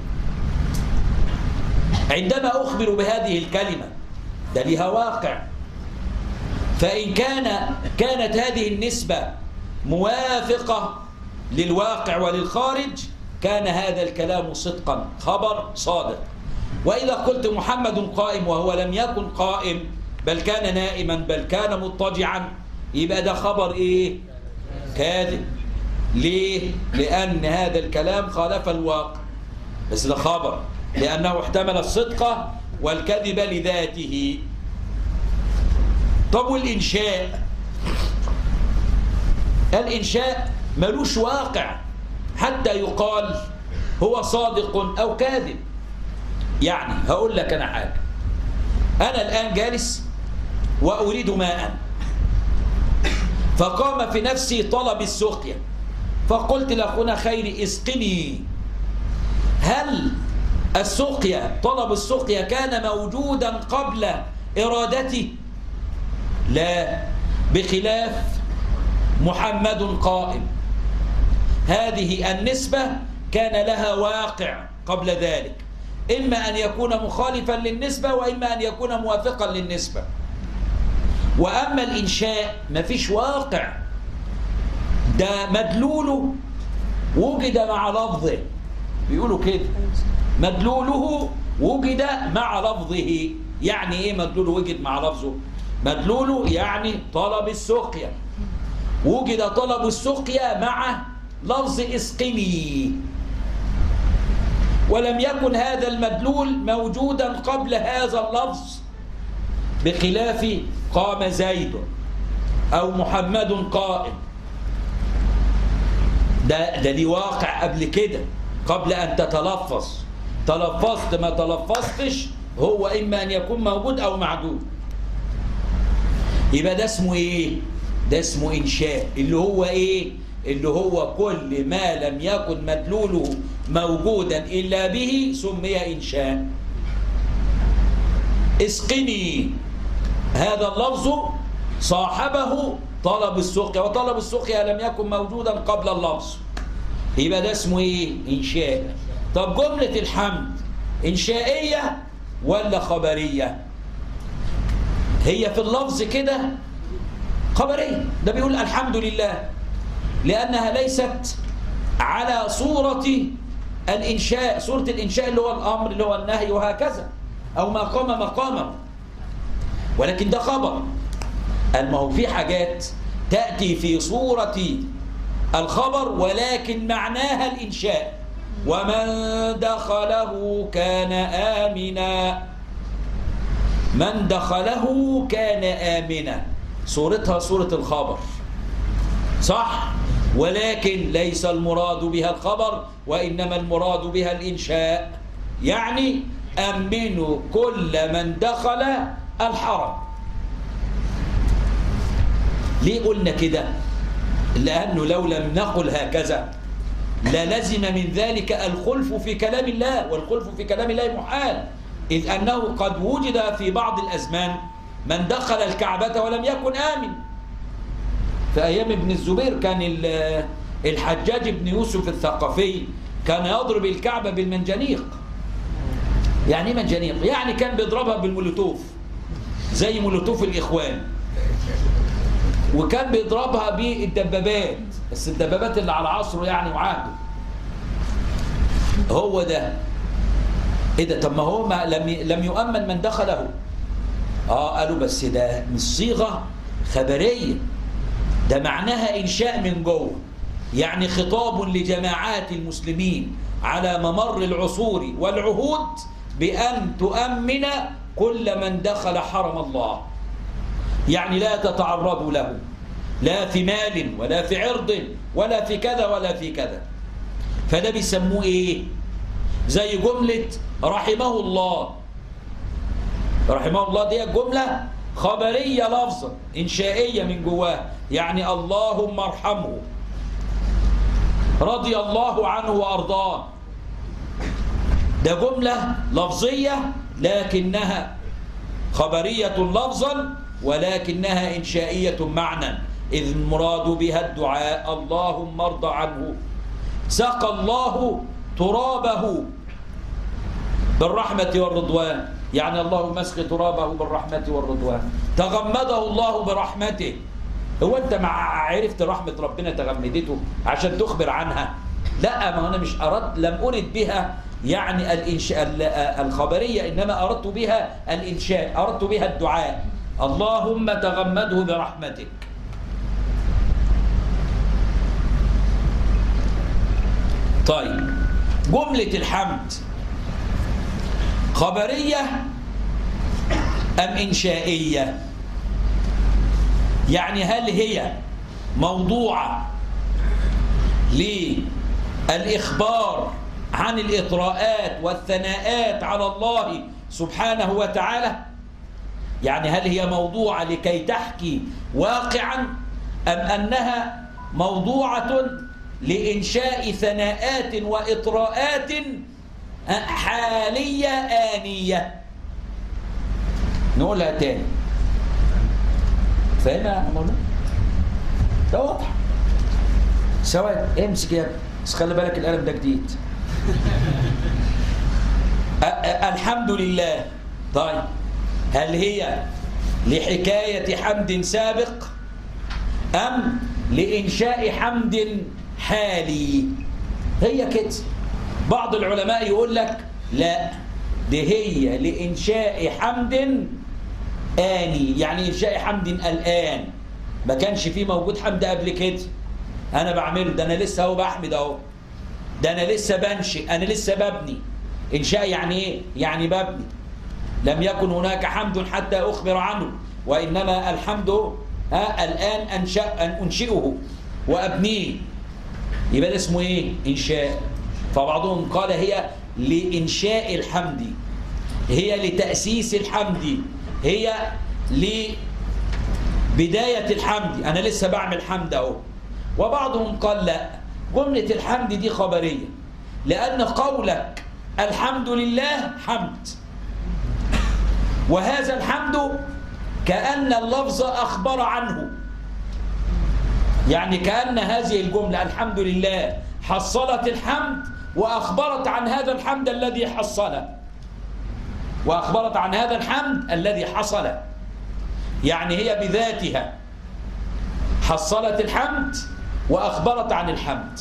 [SPEAKER 1] عندما أخبر بهذه الكلمة ده لها واقع فإن كان كانت هذه النسبة موافقة للواقع وللخارج كان هذا الكلام صدقا خبر صادق وإذا قلت محمد قائم وهو لم يكن قائم بل كان نائما بل كان مضطجعا يبقى ده خبر إيه كاذب ليه لأن هذا الكلام خالف الواقع بس ده خبر لأنه احتمل الصدق والكذب لذاته طب والإنشاء الإنشاء ملوش واقع حتى يقال هو صادق أو كاذب يعني هقول لك أنا حاجة أنا الآن جالس وأريد ماء فقام في نفسي طلب السقيا فقلت لأخونا خيري اسقني هل السقيا طلب السقيا كان موجودا قبل إرادتي لا بخلاف محمد قائم هذه النسبة كان لها واقع قبل ذلك إما أن يكون مخالفا للنسبة وإما أن يكون موافقا للنسبة وأما الإنشاء ما فيش واقع ده مدلوله وجد مع لفظه بيقولوا كده مدلوله وجد مع لفظه يعني ايه مدلوله وجد مع لفظه مدلوله يعني طلب السقيا وجد طلب السقيا مع لفظ اسقني ولم يكن هذا المدلول موجودا قبل هذا اللفظ بخلاف قام زيد أو محمد قائم ده ده ليه واقع قبل كده قبل أن تتلفظ تلفظت ما تلفظتش هو إما أن يكون موجود أو معدود يبقى ده اسمه إيه؟ ده اسمه إنشاء اللي هو إيه؟ اللي هو كل ما لم يكن مدلوله موجودا إلا به سمي إنشاء اسقني هذا اللفظ صاحبه طلب السقيا وطلب السقيا لم يكن موجودا قبل اللفظ يبقى ده اسمه ايه انشاء طب جملة الحمد انشائية ولا خبرية هي في اللفظ كده خبرية ده بيقول الحمد لله لأنها ليست على صورة الإنشاء صورة الإنشاء اللي هو الأمر اللي هو النهي وهكذا أو ما قام مقامه ولكن ده خبر ما هو في حاجات تأتي في صورة الخبر ولكن معناها الإنشاء ومن دخله كان آمنا من دخله كان آمنا صورتها صورة الخبر صح ولكن ليس المراد بها الخبر وإنما المراد بها الإنشاء يعني أمنوا كل من دخل الحرم ليه قلنا كده لأنه لو لم نقل هكذا للزم من ذلك الخلف في كلام الله والخلف في كلام الله محال إذ أنه قد وجد في بعض الأزمان من دخل الكعبة ولم يكن آمن في أيام ابن الزبير كان ال- الحجاج بن يوسف الثقفي كان يضرب الكعبة بالمنجنيق يعني ايه منجنيق؟ يعني كان بيضربها بالمولوتوف زي مولوتوف الإخوان وكان بيضربها بالدبابات بس الدبابات اللي على عصره يعني وعهده هو ده ايه ده طب ما هو ما لم ي- لم يؤمن من دخله اه قالوا بس ده مش صيغه خبريه ده معناها انشاء من جوه يعني خطاب لجماعات المسلمين على ممر العصور والعهود بان تؤمن كل من دخل حرم الله يعني لا تتعرضوا له لا في مال ولا في عرض ولا في كذا ولا في كذا فده بيسموه ايه زي جملة رحمه الله رحمه الله دي جملة خبرية لفظا إنشائية من جواه يعني اللهم ارحمه رضي الله عنه وأرضاه ده جملة لفظية لكنها خبرية لفظا ولكنها إنشائية معنى إذ المراد بها الدعاء اللهم ارض عنه سقى الله ترابه بالرحمة والرضوان يعني اللهم اسق ترابه بالرحمة والرضوان تغمده الله برحمته هو انت مع عرفت رحمة ربنا تغمدته عشان تخبر عنها لا ما انا مش اردت لم ارد بها يعني الإنشاء ال- الخبرية انما اردت بها الانشاء اردت بها الدعاء اللهم تغمده برحمتك طيب جملة الحمد خبرية أم إنشائية يعني هل هي موضوعة للإخبار عن الإطراءات والثناءات على الله سبحانه وتعالى يعني هل هي موضوعة لكي تحكي واقعا أم أنها موضوعة لإنشاء ثناءات وإطراءات حالية آنية نقولها تاني فاهمها يا مولانا؟ ده واضح سواد امسك يا ابني بس خلي بالك القلم ده جديد أ- أ- الحمد لله طيب هل هي لحكاية حمد سابق أم لإنشاء حمد حالي هي كده بعض العلماء يقول لك لا دي هي لإنشاء حمد آني يعني إنشاء حمد الآن ما كانش فيه موجود حمد قبل كده أنا بعمله ده أنا لسه أهو بحمد أهو ده أنا لسه بنشئ أنا لسه ببني إنشاء يعني إيه؟ يعني ببني لم يكن هناك حمد حتى أخبر عنه وإنما الحمد ها الآن أنشأ أن أنشئه وأبنيه يبقى ده اسمه إيه؟ إنشاء فبعضهم قال هي لإنشاء الحمد هي لتأسيس الحمد هي لبداية الحمد أنا لسه بعمل حمد أهو وبعضهم قال لا جملة الحمد دي خبرية لأن قولك الحمد لله حمد وهذا الحمد كأن اللفظ أخبر عنه يعني كأن هذه الجملة الحمد لله حصلت الحمد وأخبرت عن هذا الحمد الذي حصل وأخبرت عن هذا الحمد الذي حصل يعني هي بذاتها حصلت الحمد وأخبرت عن الحمد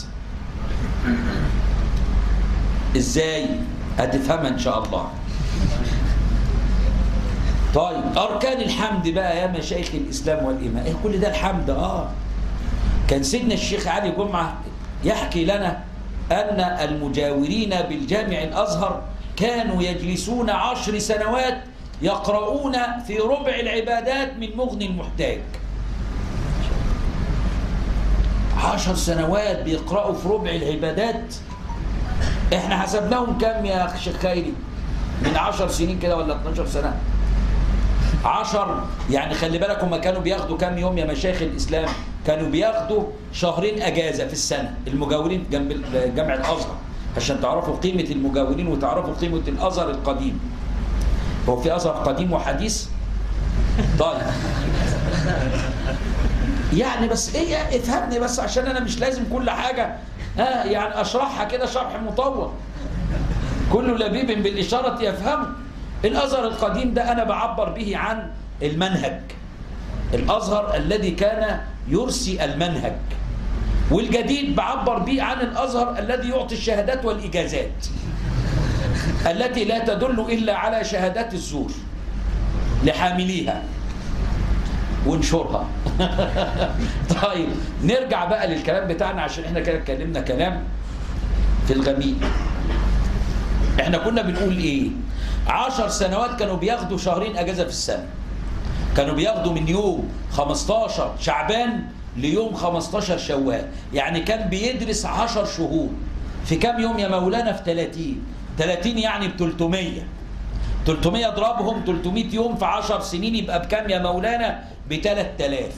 [SPEAKER 1] إزاي؟ هتفهمها إن شاء الله طيب أركان الحمد بقى يا مشايخ الإسلام والإيمان إيه كل ده الحمد آه كان سيدنا الشيخ علي جمعة يحكي لنا أن المجاورين بالجامع الأزهر كانوا يجلسون عشر سنوات يقرؤون في ربع العبادات من مغني المحتاج عشر سنوات بيقرأوا في ربع العبادات احنا حسبناهم كم يا شيخ خيري من 10 سنين كده ولا 12 سنه 10 يعني خلي بالك هم كانوا بياخدوا كام يوم يا مشايخ الاسلام كانوا بياخدوا شهرين اجازه في السنه المجاورين جنب ال- جامع الازهر عشان تعرفوا قيمه المجاورين وتعرفوا قيمه الازهر القديم هو في ازهر قديم وحديث طيب يعني بس ايه افهمني بس عشان انا مش لازم كل حاجه ها يعني اشرحها كده شرح مطول كل لبيب بالاشاره يفهمه الازهر القديم ده انا بعبر به عن المنهج الازهر الذي كان يرسي المنهج والجديد بعبر به عن الازهر الذي يعطي الشهادات والاجازات التي لا تدل الا على شهادات الزور لحامليها ونشرها طيب نرجع بقى للكلام بتاعنا عشان احنا كده اتكلمنا كلام في الغميق احنا كنا بنقول ايه عشر سنوات كانوا بياخدوا شهرين اجازة في السنة كانوا بياخدوا من يوم 15 شعبان ليوم 15 شوال يعني كان بيدرس 10 شهور في كام يوم يا مولانا في 30 30 يعني ب 300 300 اضربهم 300 يوم في 10 سنين يبقى بكام يا مولانا ب 3000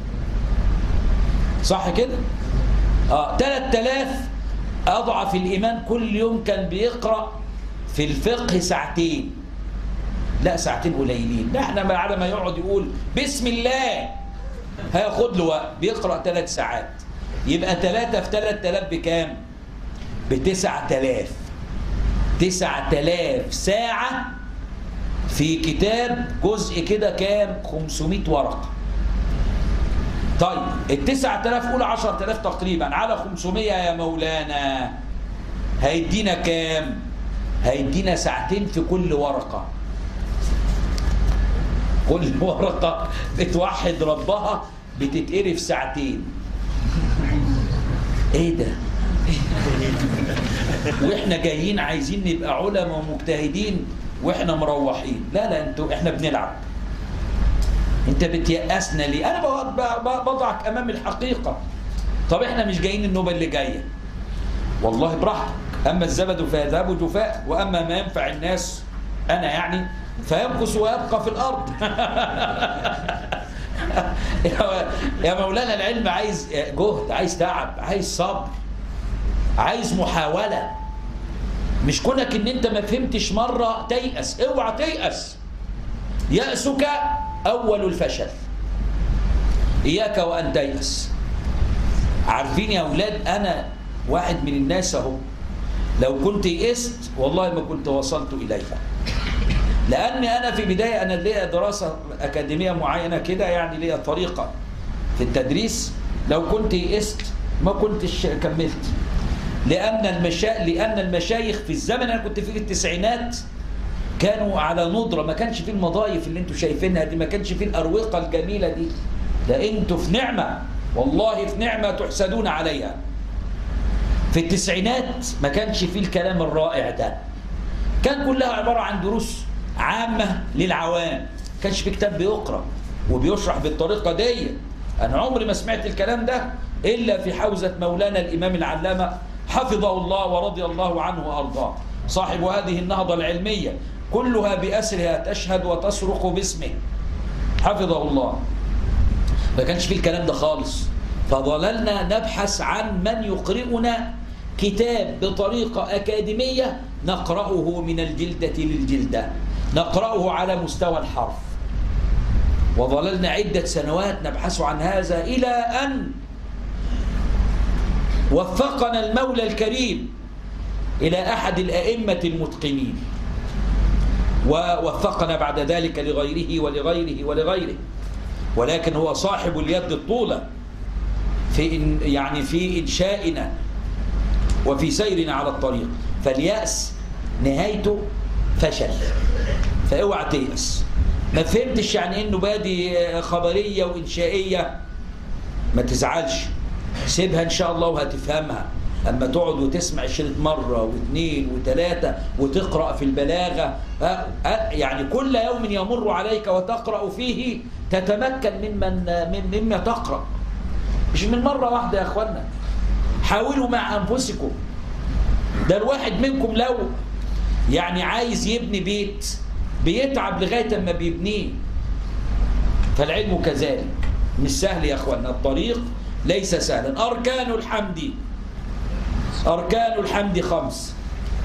[SPEAKER 1] صح كده اه 3000 اضعف الايمان كل يوم كان بيقرا في الفقه ساعتين لا ساعتين قليلين لا احنا ما على ما يقعد يقول بسم الله هياخد له وقت بيقرا ثلاث ساعات يبقى ثلاثة في 3000 بكام؟ ب 9000 9000 ساعة في كتاب جزء كده كام 500 ورقة طيب ال 9000 قول 10000 تقريبا على 500 يا مولانا هيدينا كام هيدينا ساعتين في كل ورقة كل ورقة بتوحد ربها بتتقري في ساعتين ايه ده واحنا جايين عايزين نبقى علماء ومجتهدين واحنا مروحين لا لا انتوا احنا بنلعب انت بتيأسنا ليه انا ب- ب- بضعك امام الحقيقة طب احنا مش جايين النوبة اللي جاية والله براحتك اما الزبد فيذهب جفاء واما ما ينفع الناس انا يعني فيمكث ويبقى في الارض يا- يا مولانا العلم عايز جهد عايز تعب عايز صبر عايز محاولة مش كونك ان انت ما فهمتش مرة تيأس اوعى تيأس يأسك اول الفشل اياك وان تيأس عارفين يا اولاد انا واحد من الناس اهو لو كنت يئست والله ما كنت وصلت اليها لاني انا في بدايه انا ليا دراسه اكاديميه معينه كده يعني ليا طريقه في التدريس لو كنت يئست ما كنتش كملت لان المشا... لان المشايخ في الزمن انا كنت فيه في التسعينات كانوا على ندرة ما كانش فيه المضايف اللي انتوا شايفينها دي ما كانش فيه الأروقة الجميلة دي ده انتوا في نعمة والله في نعمة تحسدون عليها في التسعينات ما كانش فيه الكلام الرائع ده كان كلها عبارة عن دروس عامة للعوام ما كانش فيه كتاب بيقرأ وبيشرح بالطريقة دي أنا عمري ما سمعت الكلام ده إلا في حوزة مولانا الإمام العلامة حفظه الله ورضي الله عنه وأرضاه صاحب هذه النهضة العلمية كلها بأسرها تشهد وتصرخ باسمه حفظه الله ما كانش فيه الكلام ده خالص فظللنا نبحث عن من يقرئنا كتاب بطريقة أكاديمية نقرأه من الجلدة للجلدة نقرأه على مستوى الحرف وظللنا عدة سنوات نبحث عن هذا إلى أن وفقنا المولى الكريم إلى أحد الأئمة المتقنين ووفقنا بعد ذلك لغيره ولغيره ولغيره ولكن هو صاحب اليد الطولة في إن يعني في إنشائنا وفي سيرنا على الطريق فاليأس نهايته فشل فاوعى تيأس ما فهمتش يعني انه بادي خبرية وإنشائية ما تزعلش سيبها إن شاء الله وهتفهمها أما تقعد وتسمع الشريط مرة واثنين وثلاثة وتقرأ في البلاغة ها- ها- يعني كل يوم يمر عليك وتقرأ فيه تتمكن ممن من مما تقرأ مش من مرة واحدة يا أخوانا حاولوا مع أنفسكم ده الواحد منكم لو يعني عايز يبني بيت بيتعب لغاية ما بيبنيه فالعلم كذلك مش سهل يا أخوانا الطريق ليس سهلا أركان الحمد أركان الحمد خمس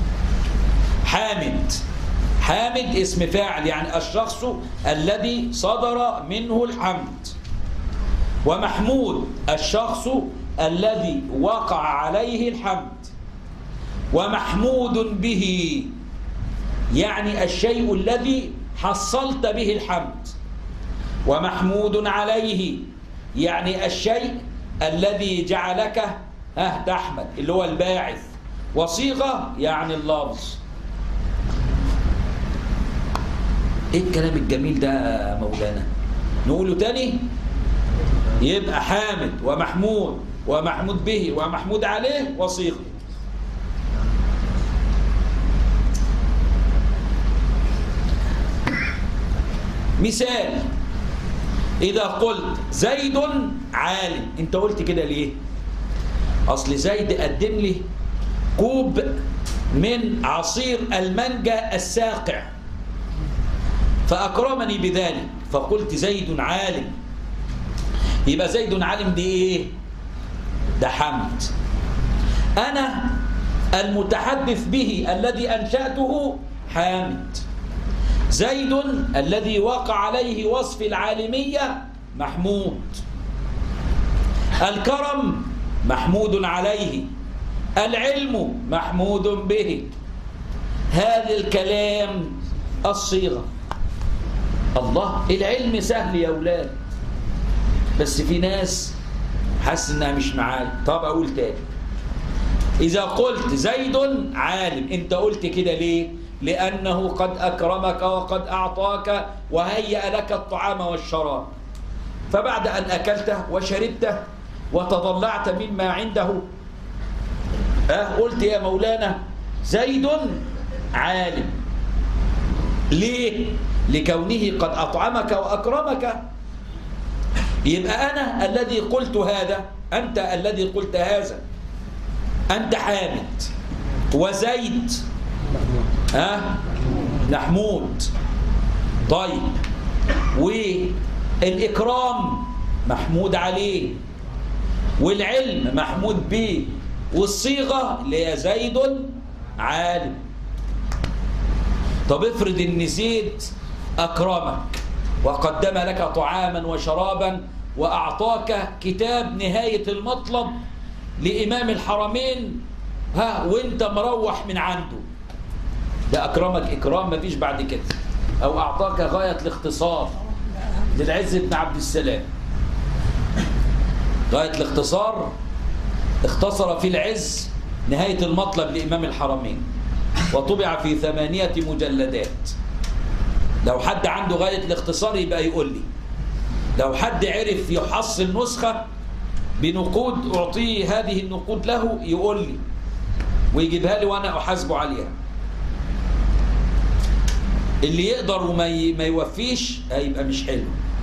[SPEAKER 1] حامد حامد اسم فاعل يعني الشخص الذي صدر منه الحمد ومحمود الشخص الذي وقع عليه الحمد ومحمود به يعني الشيء الذي حصلت به الحمد ومحمود عليه يعني الشيء الذي جعلك ها تحمد اللي هو الباعث وصيغة يعني اللفظ ايه الكلام الجميل ده يا مولانا نقوله تاني يبقى حامد ومحمود ومحمود به ومحمود عليه وصيغه مثال إذا قلت زيد عالم أنت قلت كده ليه أصل زيد قدم لي كوب من عصير المانجا الساقع فأكرمني بذلك فقلت زيد عالم يبقى زيد عالم دي إيه ده حمد أنا المتحدث به الذي أنشأته حامد زيد الذي وقع عليه وصف العالمية محمود الكرم محمود عليه العلم محمود به هذا الكلام الصيغة الله العلم سهل يا أولاد بس في ناس حاسس انها مش معايا طب اقول تاني اذا قلت زيد عالم انت قلت كده ليه لانه قد اكرمك وقد اعطاك وهيأ لك الطعام والشراب فبعد ان اكلته وشربته وتضلعت مما عنده أه قلت يا مولانا زيد عالم ليه لكونه قد اطعمك واكرمك يبقى أنا الذي قلت هذا أنت الذي قلت هذا أنت حامد وزيد ها أه؟ محمود طيب والإكرام محمود عليه والعلم محمود به والصيغة اللي هي زيد عالم طب افرض ان زيد أكرمك وقدم لك طعاما وشرابا وأعطاك كتاب نهاية المطلب لإمام الحرمين ها وانت مروح من عنده ده أكرمك إكرام ما فيش بعد كده أو أعطاك غاية الاختصار للعز بن عبد السلام غاية الاختصار اختصر في العز نهاية المطلب لإمام الحرمين وطبع في ثمانية مجلدات لو حد عنده غاية الاختصار يبقى يقول لي لو حد عرف يحصل نسخة بنقود أعطيه هذه النقود له يقول لي ويجيبها لي وأنا أحاسبه عليها اللي يقدر وما ما يوفيش هيبقى مش حلو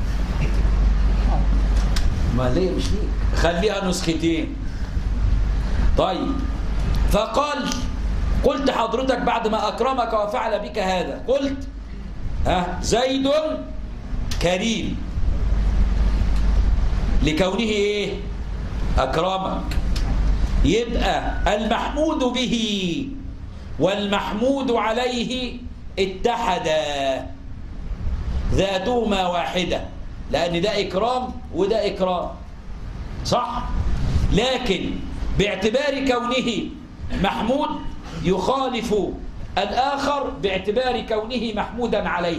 [SPEAKER 1] ما ليه مش ليه خليها نسختين طيب فقال قلت حضرتك بعد ما أكرمك وفعل بك هذا قلت ها زيد كريم لكونه ايه اكرمك يبقى المحمود به والمحمود عليه اتحدا ذاتهما واحدة لأن ده إكرام وده إكرام صح لكن باعتبار كونه محمود يخالف الآخر باعتبار كونه محمودا عليه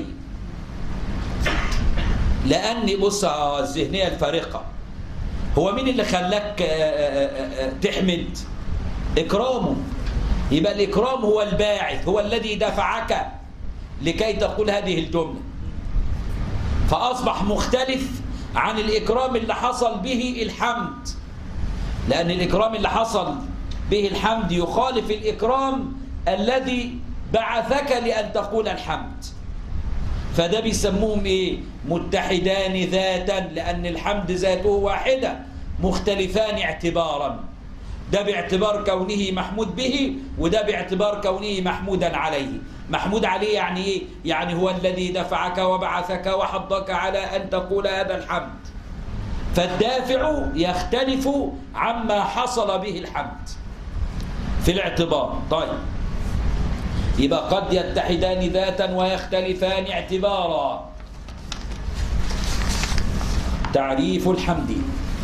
[SPEAKER 1] لأن بص الذهنية الفارقة هو مين اللي خلاك تحمد إكرامه يبقى الإكرام هو الباعث هو الذي دفعك لكي تقول هذه الجملة فأصبح مختلف عن الإكرام اللي حصل به الحمد لأن الإكرام اللي حصل به الحمد يخالف الإكرام الذي بعثك لأن تقول الحمد فده بيسموهم إيه متحدان ذاتا لأن الحمد ذاته واحدة مختلفان اعتبارا ده باعتبار كونه محمود به وده باعتبار كونه محمودا عليه محمود عليه يعني ايه يعني هو الذي دفعك وبعثك وحضك على ان تقول هذا الحمد فالدافع يختلف عما حصل به الحمد في الاعتبار طيب يبقى قد يتحدان ذاتا ويختلفان اعتبارا تعريف الحمد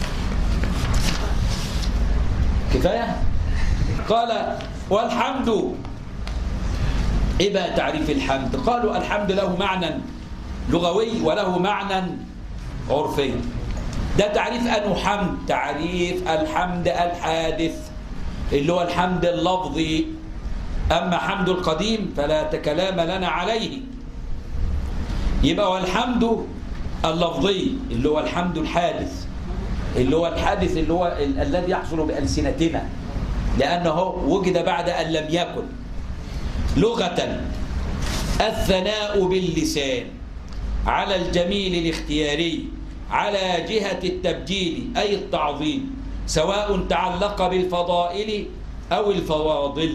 [SPEAKER 1] كفاية قال والحمد إيه بقى تعريف الحمد قالوا الحمد له معنى لغوي وله معنى عرفي ده تعريف أنه حمد تعريف الحمد الحادث اللي هو الحمد اللفظي أما حمد القديم فلا كلام لنا عليه يبقى والحمد اللفظي اللي هو الحمد الحادث اللي هو الحادث اللي هو ال الذي يحصل بألسنتنا لأنه وجد بعد أن لم يكن لغة الثناء باللسان على الجميل الاختياري على جهة التبجيل أي التعظيم سواء تعلق بالفضائل أو الفواضل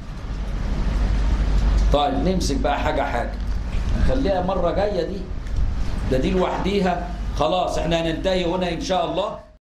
[SPEAKER 1] طيب نمسك بقى حاجة حاجة نخليها مرة جاية دي ده دي لوحديها خلاص احنا هننتهي هنا إن شاء الله